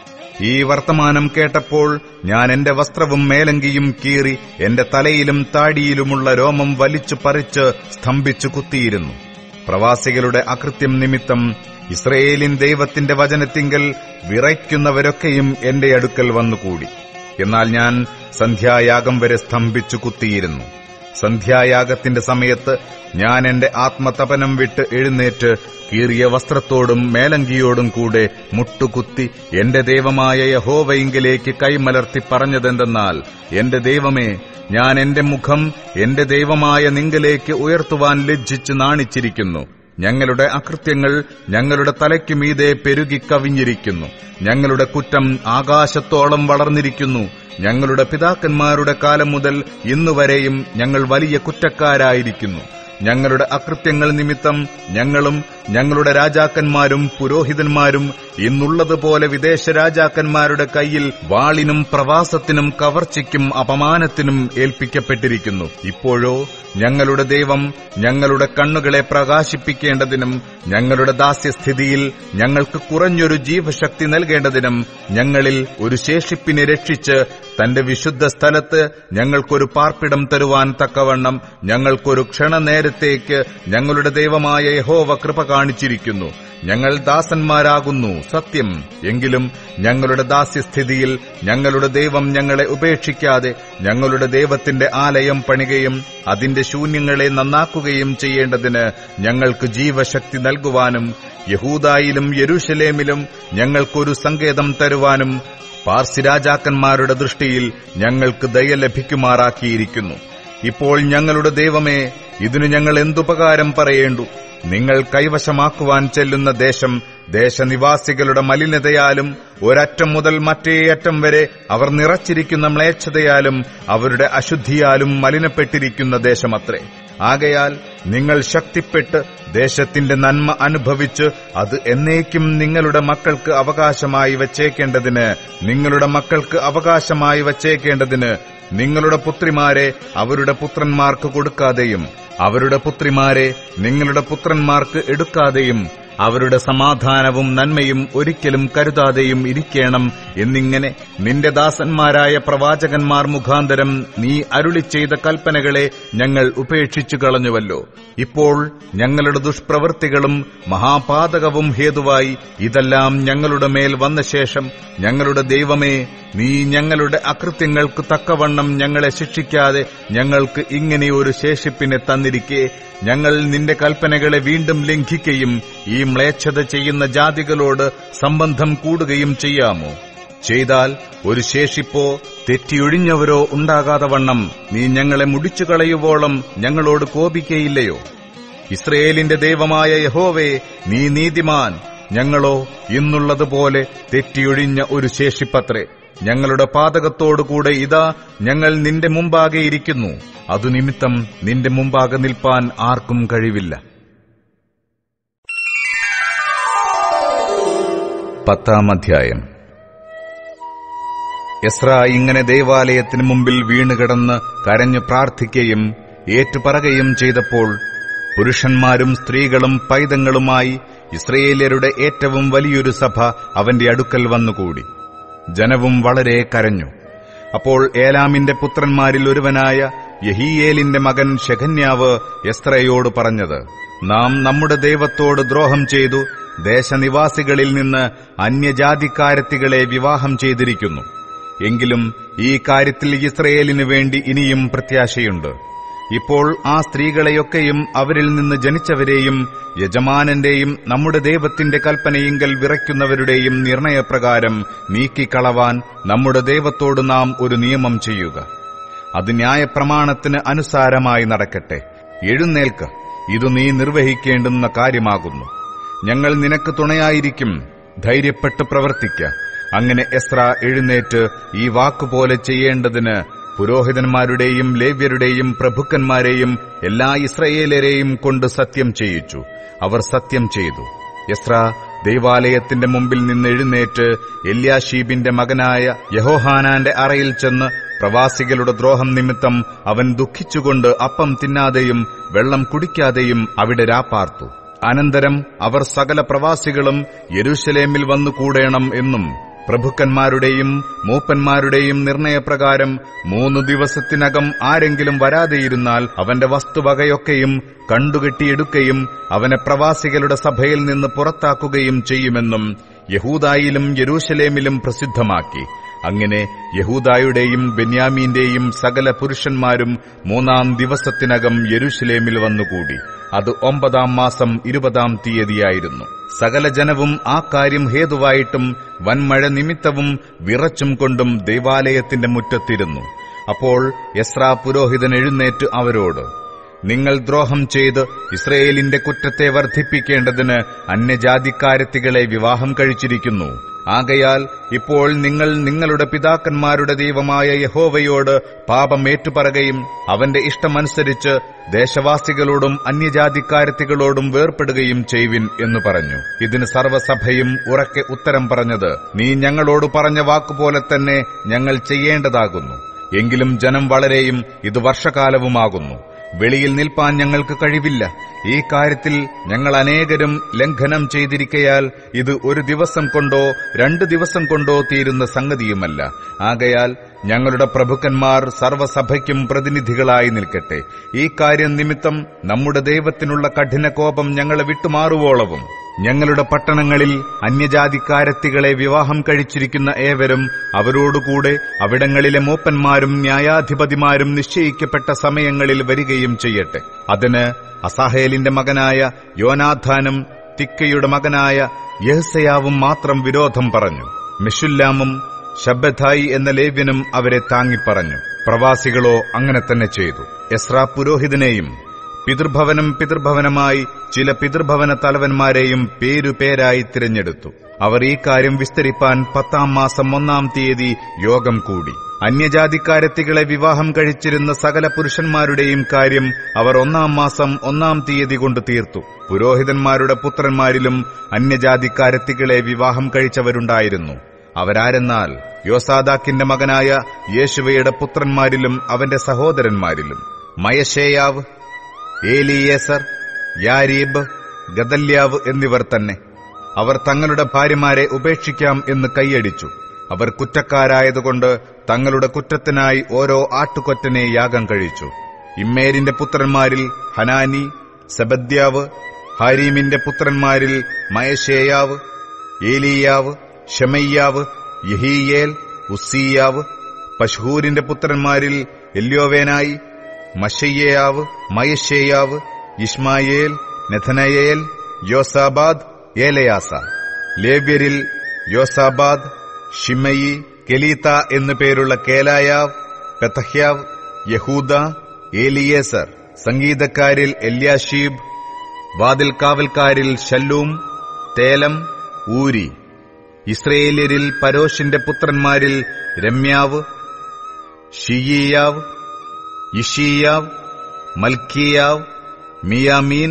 ഈ വർത്തമാനം കേട്ടപ്പോൾ ഞാൻ എന്റെ വസ്ത്രവും മേലങ്കിയും കീറി എന്റെ തലയിലും താടിയിലുമുള്ള രോമം വലിച്ചു പറിച്ച് സ്തംഭിച്ചു കുത്തിയിരുന്നു പ്രവാസികളുടെ അകൃത്യം നിമിത്തം ഇസ്രയേലിൻ ദൈവത്തിന്റെ വചനത്തിങ്കൽ വിറയ്ക്കുന്നവരൊക്കെയും എന്റെ അടുക്കൽ വന്നുകൂടി എന്നാൽ ഞാൻ സന്ധ്യായാഗം വരെ സ്തംഭിച്ചു കുത്തിയിരുന്നു സന്ധ്യായാഗത്തിന്റെ സമയത്ത് ഞാൻ എന്റെ ആത്മതപനം വിട്ട് എഴുന്നേറ്റ് കീറിയ വസ്ത്രത്തോടും മേലങ്കിയോടും കൂടെ മുട്ടുകുത്തി എന്റെ ദൈവമായ യഹോവയിങ്കിലേക്ക് കൈമലർത്തി പറഞ്ഞതെന്തെന്നാൽ എന്റെ ദൈവമേ ഞാൻ എന്റെ മുഖം എന്റെ ദൈവമായ നിങ്കലേക്ക് ഉയർത്തുവാൻ ലജ്ജിച്ച് നാണിച്ചിരിക്കുന്നു ഞങ്ങളുടെ അകൃത്യങ്ങൾ ഞങ്ങളുടെ തലയ്ക്കു മീതെ പെരുകിക്കവിഞ്ഞിരിക്കുന്നു ഞങ്ങളുടെ കുറ്റം ആകാശത്തോളം വളർന്നിരിക്കുന്നു ഞങ്ങളുടെ പിതാക്കന്മാരുടെ കാലം മുതൽ ഇന്നുവരെയും ഞങ്ങൾ വലിയ കുറ്റക്കാരായിരിക്കുന്നു ഞങ്ങളുടെ അകൃത്യങ്ങൾ നിമിത്തം ഞങ്ങളും ഞങ്ങളുടെ രാജാക്കന്മാരും പുരോഹിതന്മാരും ഇന്നുള്ളതുപോലെ വിദേശ രാജാക്കന്മാരുടെ കയ്യിൽ വാളിനും പ്രവാസത്തിനും കവർച്ചയ്ക്കും അപമാനത്തിനും ഏൽപ്പിക്കപ്പെട്ടിരിക്കുന്നു ഇപ്പോഴോ ഞങ്ങളുടെ ദൈവം ഞങ്ങളുടെ കണ്ണുകളെ പ്രകാശിപ്പിക്കേണ്ടതിനും ഞങ്ങളുടെ ദാസ്യസ്ഥിതിയിൽ ഞങ്ങൾക്ക് കുറഞ്ഞൊരു ജീവശക്തി നൽകേണ്ടതിനും ഞങ്ങളിൽ ഒരു ശേഷിപ്പിനെ രക്ഷിച്ച് തന്റെ വിശുദ്ധ സ്ഥലത്ത് ഞങ്ങൾക്കൊരു പാർപ്പിടം തരുവാൻ തക്കവണ്ണം ഞങ്ങൾക്കൊരു ക്ഷണനേരത്തേക്ക് ഞങ്ങളുടെ ദൈവമായ യഹോവ കൃപ കാണിച്ചിരിക്കുന്നു ഞങ്ങൾ ദാസന്മാരാകുന്നു സത്യം എങ്കിലും ഞങ്ങളുടെ ദാസ്യസ്ഥിതിയിൽ ഞങ്ങളുടെ ദൈവം ഞങ്ങളെ ഉപേക്ഷിക്കാതെ ഞങ്ങളുടെ ദൈവത്തിന്റെ ആലയം പണികയും അതിന്റെ ശൂന്യങ്ങളെ നന്നാക്കുകയും ചെയ്യേണ്ടതിന് ഞങ്ങൾക്ക് ജീവശക്തി നൽകുവാനും യഹൂദായിലും യെരൂശലേമിലും ഞങ്ങൾക്കൊരു സങ്കേതം തരുവാനും പാർസി രാജാക്കന്മാരുടെ ദൃഷ്ടിയിൽ ഞങ്ങൾക്ക് ദയ ലഭിക്കുമാറാക്കിയിരിക്കുന്നു ഇപ്പോൾ ഞങ്ങളുടെ ദൈവമേ ഇതിനു ഞങ്ങൾ എന്തുപകാരം പറയേണ്ടു നിങ്ങൾ കൈവശമാക്കുവാൻ ചെല്ലുന്ന ദേശം ദേശനിവാസികളുടെ മലിനതയാലും ഒരറ്റം മുതൽ മറ്റേ അറ്റം വരെ അവർ നിറച്ചിരിക്കുന്ന മ്ലേച്ഛതയാലും അവരുടെ അശുദ്ധിയാലും മലിനപ്പെട്ടിരിക്കുന്ന ദേശമത്രേ ആകയാൽ നിങ്ങൾ ശക്തിപ്പെട്ട് ദേശത്തിന്റെ നന്മ അനുഭവിച്ച് അത് എന്നേക്കും നിങ്ങളുടെ മക്കൾക്ക് അവകാശമായി വച്ചേക്കേണ്ടതിന് നിങ്ങളുടെ മക്കൾക്ക് അവകാശമായി വച്ചേക്കേണ്ടതിന് നിങ്ങളുടെ പുത്രിമാരെ അവരുടെ പുത്രന്മാർക്ക് കൊടുക്കാതെയും അവരുടെ പുത്രിമാരെ നിങ്ങളുടെ പുത്രന്മാർക്ക് എടുക്കാതെയും അവരുടെ സമാധാനവും നന്മയും ഒരിക്കലും കരുതാതെയും ഇരിക്കണം എന്നിങ്ങനെ നിന്റെ ദാസന്മാരായ പ്രവാചകന്മാർ മുഖാന്തരം നീ അരുളി ചെയ്ത കൽപ്പനകളെ ഞങ്ങൾ ഉപേക്ഷിച്ചു കളഞ്ഞുവല്ലോ ഇപ്പോൾ ഞങ്ങളുടെ ദുഷ്പ്രവൃത്തികളും മഹാപാതകവും ഹേതുവായി ഇതെല്ലാം ഞങ്ങളുടെ മേൽ വന്ന ശേഷം ഞങ്ങളുടെ ദൈവമേ നീ ഞങ്ങളുടെ അകൃത്യങ്ങൾക്ക് തക്കവണ്ണം ഞങ്ങളെ ശിക്ഷിക്കാതെ ഞങ്ങൾക്ക് ഇങ്ങനെ ഒരു ശേഷിപ്പിനെ തന്നിരിക്കെ ഞങ്ങൾ നിന്റെ കൽപ്പനകളെ വീണ്ടും ലംഘിക്കുകയും ഈ മ്ലേച്ഛത ചെയ്യുന്ന ജാതികളോട് സംബന്ധം കൂടുകയും ചെയ്യാമോ ചെയ്താൽ ഒരു ശേഷിപ്പോ തെറ്റിയൊഴിഞ്ഞവരോ ഉണ്ടാകാതെ വണ്ണം നീ ഞങ്ങളെ മുടിച്ചു കളയുവോളം ഞങ്ങളോട് കോപിക്കയില്ലയോ ഇസ്രയേലിന്റെ ദൈവമായ യഹോവേ നീ നീതിമാൻ ഞങ്ങളോ ഇന്നുള്ളതുപോലെ തെറ്റിയൊഴിഞ്ഞ ഒരു ശേഷിപ്പത്രേ ഞങ്ങളുടെ പാതകത്തോടുകൂടെ ഇതാ ഞങ്ങൾ നിന്റെ മുമ്പാകെ ഇരിക്കുന്നു അതു നിമിത്തം നിന്റെ മുമ്പാകെ നിൽപ്പാൻ ആർക്കും കഴിവില്ല പത്താം അധ്യായം എസ്ര ഇങ്ങനെ ദേവാലയത്തിന് മുമ്പിൽ വീണുകിടന്ന് കരഞ്ഞു പ്രാർത്ഥിക്കുകയും ഏറ്റുപറകയും ചെയ്തപ്പോൾ പുരുഷന്മാരും സ്ത്രീകളും പൈതങ്ങളുമായി ഇസ്രയേല്യരുടെ ഏറ്റവും വലിയൊരു സഭ അവന്റെ അടുക്കൽ വന്നുകൂടി ജനവും വളരെ കരഞ്ഞു അപ്പോൾ ഏലാമിന്റെ പുത്രന്മാരിൽ ഒരുവനായ യഹീയേലിന്റെ മകൻ ഷെഖന്യാവ് എസ്ത്രയോട് പറഞ്ഞത് നാം നമ്മുടെ ദൈവത്തോട് ദ്രോഹം ചെയ്തു ദേശനിവാസികളിൽ നിന്ന് അന്യജാതിക്കാരത്തികളെ വിവാഹം ചെയ്തിരിക്കുന്നു എങ്കിലും ഈ കാര്യത്തിൽ ഇസ്രയേലിനു വേണ്ടി ഇനിയും പ്രത്യാശയുണ്ട് ഇപ്പോൾ ആ സ്ത്രീകളെയൊക്കെയും അവരിൽ നിന്ന് ജനിച്ചവരെയും യജമാനന്റെയും നമ്മുടെ ദൈവത്തിന്റെ കൽപ്പനയിങ്കൽ വിറയ്ക്കുന്നവരുടെയും നിർണയപ്രകാരം നീക്കിക്കളവാൻ നമ്മുടെ ദൈവത്തോട് നാം ഒരു നിയമം ചെയ്യുക അത് ന്യായപ്രമാണത്തിന് അനുസാരമായി നടക്കട്ടെ എഴുന്നേൽക്ക ഇത് നീ നിർവഹിക്കേണ്ടുന്ന കാര്യമാകുന്നു ഞങ്ങൾ നിനക്ക് തുണയായിരിക്കും ധൈര്യപ്പെട്ട് പ്രവർത്തിക്ക അങ്ങനെ എസ്ര എഴുന്നേറ്റ് ഈ വാക്കുപോലെ ചെയ്യേണ്ടതിന് പുരോഹിതന്മാരുടെയും ലേവ്യരുടെയും പ്രഭുക്കന്മാരെയും എല്ലാ ഇസ്രയേലരെയും കൊണ്ട് സത്യം ചെയ്യിച്ചു അവർ സത്യം ചെയ്തു എസ്ര ദൈവാലയത്തിന്റെ മുമ്പിൽ നിന്ന് എഴുന്നേറ്റ് എല്യാഷീബിന്റെ മകനായ യഹോഹാനാന്റെ അറയിൽ ചെന്ന് പ്രവാസികളുടെ ദ്രോഹം നിമിത്തം അവൻ ദുഃഖിച്ചുകൊണ്ട് അപ്പം തിന്നാതെയും വെള്ളം കുടിക്കാതെയും അവിടെ രാപ്പാർത്തു അനന്തരം അവർ സകല പ്രവാസികളും യെരൂശലേമിൽ വന്നു കൂടേണം എന്നും പ്രഭുക്കന്മാരുടെയും മൂപ്പന്മാരുടെയും നിർണയപ്രകാരം മൂന്നു ദിവസത്തിനകം ആരെങ്കിലും വരാതെയിരുന്നാൽ അവന്റെ വസ്തുവകയൊക്കെയും കണ്ടുകെട്ടിയെടുക്കുകയും അവനെ പ്രവാസികളുടെ സഭയിൽ നിന്ന് പുറത്താക്കുകയും ചെയ്യുമെന്നും യഹൂദായിലും യെരൂശലേമിലും പ്രസിദ്ധമാക്കി അങ്ങനെ യഹൂദായുടെയും ബെന്യാമീന്റെയും സകല പുരുഷന്മാരും മൂന്നാം ദിവസത്തിനകം യെരൂശലേമിൽ വന്നുകൂടി അത് ഒമ്പതാം മാസം ഇരുപതാം തീയതിയായിരുന്നു സകല ജനവും ആ കാര്യം ഹേതുവായിട്ടും വൻമഴ നിമിത്തവും വിറച്ചും കൊണ്ടും ദൈവാലയത്തിന്റെ മുറ്റത്തിരുന്നു അപ്പോൾ എസ്രാ പുരോഹിതൻ എഴുന്നേറ്റ് അവരോട് നിങ്ങൾ ദ്രോഹം ചെയ്ത് ഇസ്രയേലിന്റെ കുറ്റത്തെ വർദ്ധിപ്പിക്കേണ്ടതിന് അന്യജാതിക്കാരത്തികളെ വിവാഹം കഴിച്ചിരിക്കുന്നു ആകയാൽ ഇപ്പോൾ നിങ്ങൾ നിങ്ങളുടെ പിതാക്കന്മാരുടെ ദൈവമായ യഹോവയോട് പാപം ഏറ്റുപറകയും അവന്റെ ഇഷ്ടമനുസരിച്ച് ദേശവാസികളോടും അന്യജാതിക്കാരത്തികളോടും വേർപ്പെടുകയും ചെയ്വിൻ എന്ന് പറഞ്ഞു ഇതിന് സർവ്വസഭയും ഉറക്കെ ഉത്തരം പറഞ്ഞത് നീ ഞങ്ങളോട് പറഞ്ഞ വാക്കുപോലെ തന്നെ ഞങ്ങൾ ചെയ്യേണ്ടതാകുന്നു എങ്കിലും ജനം വളരെയും ഇത് വർഷകാലവുമാകുന്നു വെളിയിൽ നിൽപ്പാൻ ഞങ്ങൾക്ക് കഴിവില്ല ഈ കാര്യത്തിൽ ഞങ്ങൾ അനേകരും ലംഘനം ചെയ്തിരിക്കയാൽ ഇത് ഒരു ദിവസം കൊണ്ടോ രണ്ട് ദിവസം കൊണ്ടോ തീരുന്ന സംഗതിയുമല്ല ആകയാൽ ഞങ്ങളുടെ പ്രഭുക്കന്മാർ സർവ്വസഭയ്ക്കും പ്രതിനിധികളായി നിൽക്കട്ടെ ഈ കാര്യം നിമിത്തം നമ്മുടെ ദൈവത്തിനുള്ള കഠിന കോപം ഞങ്ങളെ വിട്ടുമാറുവോളവും ഞങ്ങളുടെ പട്ടണങ്ങളിൽ അന്യജാതിക്കാരത്തികളെ വിവാഹം കഴിച്ചിരിക്കുന്ന ഏവരും അവരോടുകൂടെ അവിടങ്ങളിലെ മൂപ്പന്മാരും ന്യായാധിപതിമാരും നിശ്ചയിക്കപ്പെട്ട സമയങ്ങളിൽ വരികയും ചെയ്യട്ടെ അതിന് അസാഹേലിന്റെ മകനായ യോനാഥാനും തിക്കയുടെ മകനായ യഹ്സയാവും മാത്രം വിരോധം പറഞ്ഞു മിഷുല്ലാമും ശബ്ബഥായി എന്ന ലേവ്യനും അവരെ താങ്ങിപ്പറഞ്ഞു പ്രവാസികളോ അങ്ങനെ തന്നെ ചെയ്തു എസ്രാ പുരോഹിതനെയും പിതൃഭവനം പിതൃഭവനമായി ചില പിതൃഭവന തലവന്മാരെയും പേരുപേരായി തിരഞ്ഞെടുത്തു അവർ ഈ കാര്യം വിസ്തരിപ്പാൻ പത്താം മാസം ഒന്നാം തീയതി യോഗം കൂടി അന്യജാതിക്കാരത്തികളെ വിവാഹം കഴിച്ചിരുന്ന സകല പുരുഷന്മാരുടെയും കാര്യം അവർ ഒന്നാം മാസം ഒന്നാം തീയതി കൊണ്ട് തീർത്തു പുരോഹിതന്മാരുടെ പുത്രന്മാരിലും അന്യജാതിക്കാരത്തികളെ വിവാഹം കഴിച്ചവരുണ്ടായിരുന്നു അവരാരെന്നാൽ യോസാദാക്കിന്റെ മകനായ യേശുവയുടെ പുത്രന്മാരിലും അവന്റെ സഹോദരന്മാരിലും മയശേയാവ് ഏലിയേസർ യാരീബ് ഗദല്യാവ് എന്നിവർ തന്നെ അവർ തങ്ങളുടെ ഭാര്യമാരെ ഉപേക്ഷിക്കാം എന്ന് കൈയടിച്ചു അവർ കുറ്റക്കാരായതുകൊണ്ട് തങ്ങളുടെ കുറ്റത്തിനായി ഓരോ ആട്ടുകൊറ്റനെ യാഗം കഴിച്ചു ഇമ്മേരിന്റെ പുത്രന്മാരിൽ ഹനാനി സെബദ്യാവ് ഹാരീമിന്റെ പുത്രന്മാരിൽ മയശേയാവ് ഏലിയാവ് ഷെമയ്യാവ് യഹീയേൽ ഉസ്സിയാവ് പശ്ഹൂരിന്റെ പുത്രന്മാരിൽ എല്യോവേനായി മഷയ്യാവ് മയശേയാവ് ഇഷ്മായേൽ നെഥനയേൽ യോസാബാദ് ഏലയാസ ലേബ്യരിൽ യോസാബാദ് ഷിമയി കെലീത്ത എന്നു പേരുള്ള കേലായാവ് പെതഹ്യാവ് യഹൂദ ഏലിയേസർ സംഗീതക്കാരിൽ എല്യാഷീബ് വാതിൽ കാവൽക്കാരിൽ ഷല്ലൂം തേലം ഊരി ഇസ്രയേല്യരിൽ പരോഷിന്റെ പുത്രന്മാരിൽ രമ്യാവ് ഷിയിയാവ് ഇഷിയാവ് മൽക്കിയാവ് മിയാമീൻ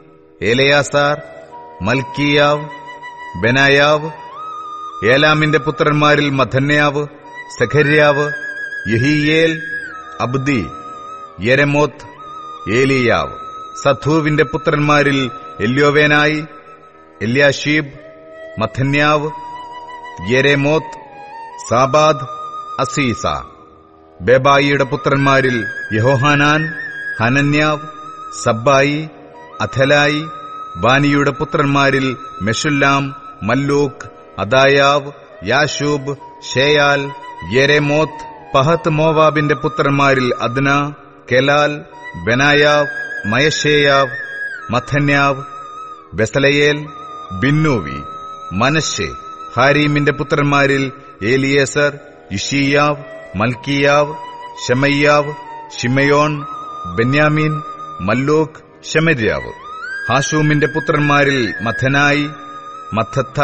എലയാസാർ മൽക്കിയാവ് ബെനായാവ് ഏലാമിന്റെ പുത്രന്മാരിൽ മഥന്യാവ് സഖര്യാവ് യഹിയേൽ അബ്ദി യെരമോത്ത് ഏലിയാവ് സഥൂവിന്റെ പുത്രന്മാരിൽ എല്യോവേനായി എല്യാഷീബ് മഥന്യാവ് യെരേമോത്ത് സാബാദ് അസീസ ബേബായിയുടെ പുത്രന്മാരിൽ യഹോഹാനാൻ ഹനന്യാവ് സബ്ബായി അഥലായി ബാനിയുടെ പുത്രന്മാരിൽ മെഷുല്ലാം മല്ലൂക്ക് അദായാവ് യാഷൂബ് ഷേയാൽ യെരേമോത്ത് പഹത്ത് മോവാബിന്റെ പുത്രന്മാരിൽ അദ്ന കെലാൽ ബെനായാവ് മയഷേയാവ് മഥന്യാവ് ബെസലയേൽ ബിന്നൂവി മനശ്ശെ ഹാരീമിന്റെ പുത്രന്മാരിൽ ഏലിയേസർ ഇഷിയാവ് മൽക്കിയാവ് ഷെമയ്യാവ് ഷിമയോൺ ബെന്യാമീൻ മല്ലൂക്ക് ഷെമര്യാവ് ഹാഷൂമിന്റെ പുത്രന്മാരിൽ മഥനായി മഥത്ത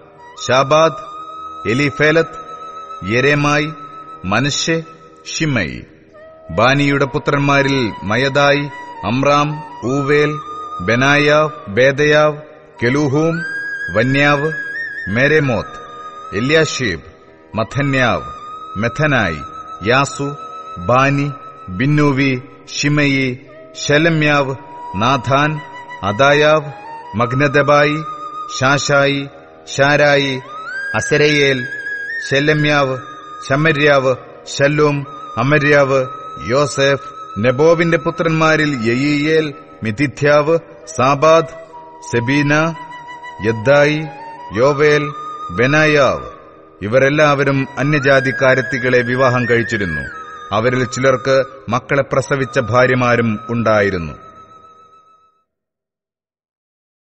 ഷാബാദ് എലിഫേലത്ത് യെരേമായി മനശ്ശെ ഷിമയി ബാനിയുടെ പുത്രന്മാരിൽ Maadai Amram Uel Benaiah Bedeiah കെലൂഹൂം Vaniah Meremoth Eliashib Mattaniah Mattenai Jaasu Bani Binnui Shimei Shelemiah Nathan Adaiah Machnadebai Shashai Sharai Azareel Shelemiah Shemariah Shallum Amariah Joseph നെബോവിന്റെ പുത്രന്മാരിൽ യയീയേൽ മിതിഥ്യാവ് സാബാദ് സെബീന യദ്ദായി യോവേൽ ബെനായാവ് ഇവരെല്ലാവരും അന്യജാതിക്കാരത്തികളെ വിവാഹം കഴിച്ചിരുന്നു അവരിൽ ചിലർക്ക് മക്കളെ പ്രസവിച്ച ഭാര്യമാരും ഉണ്ടായിരുന്നു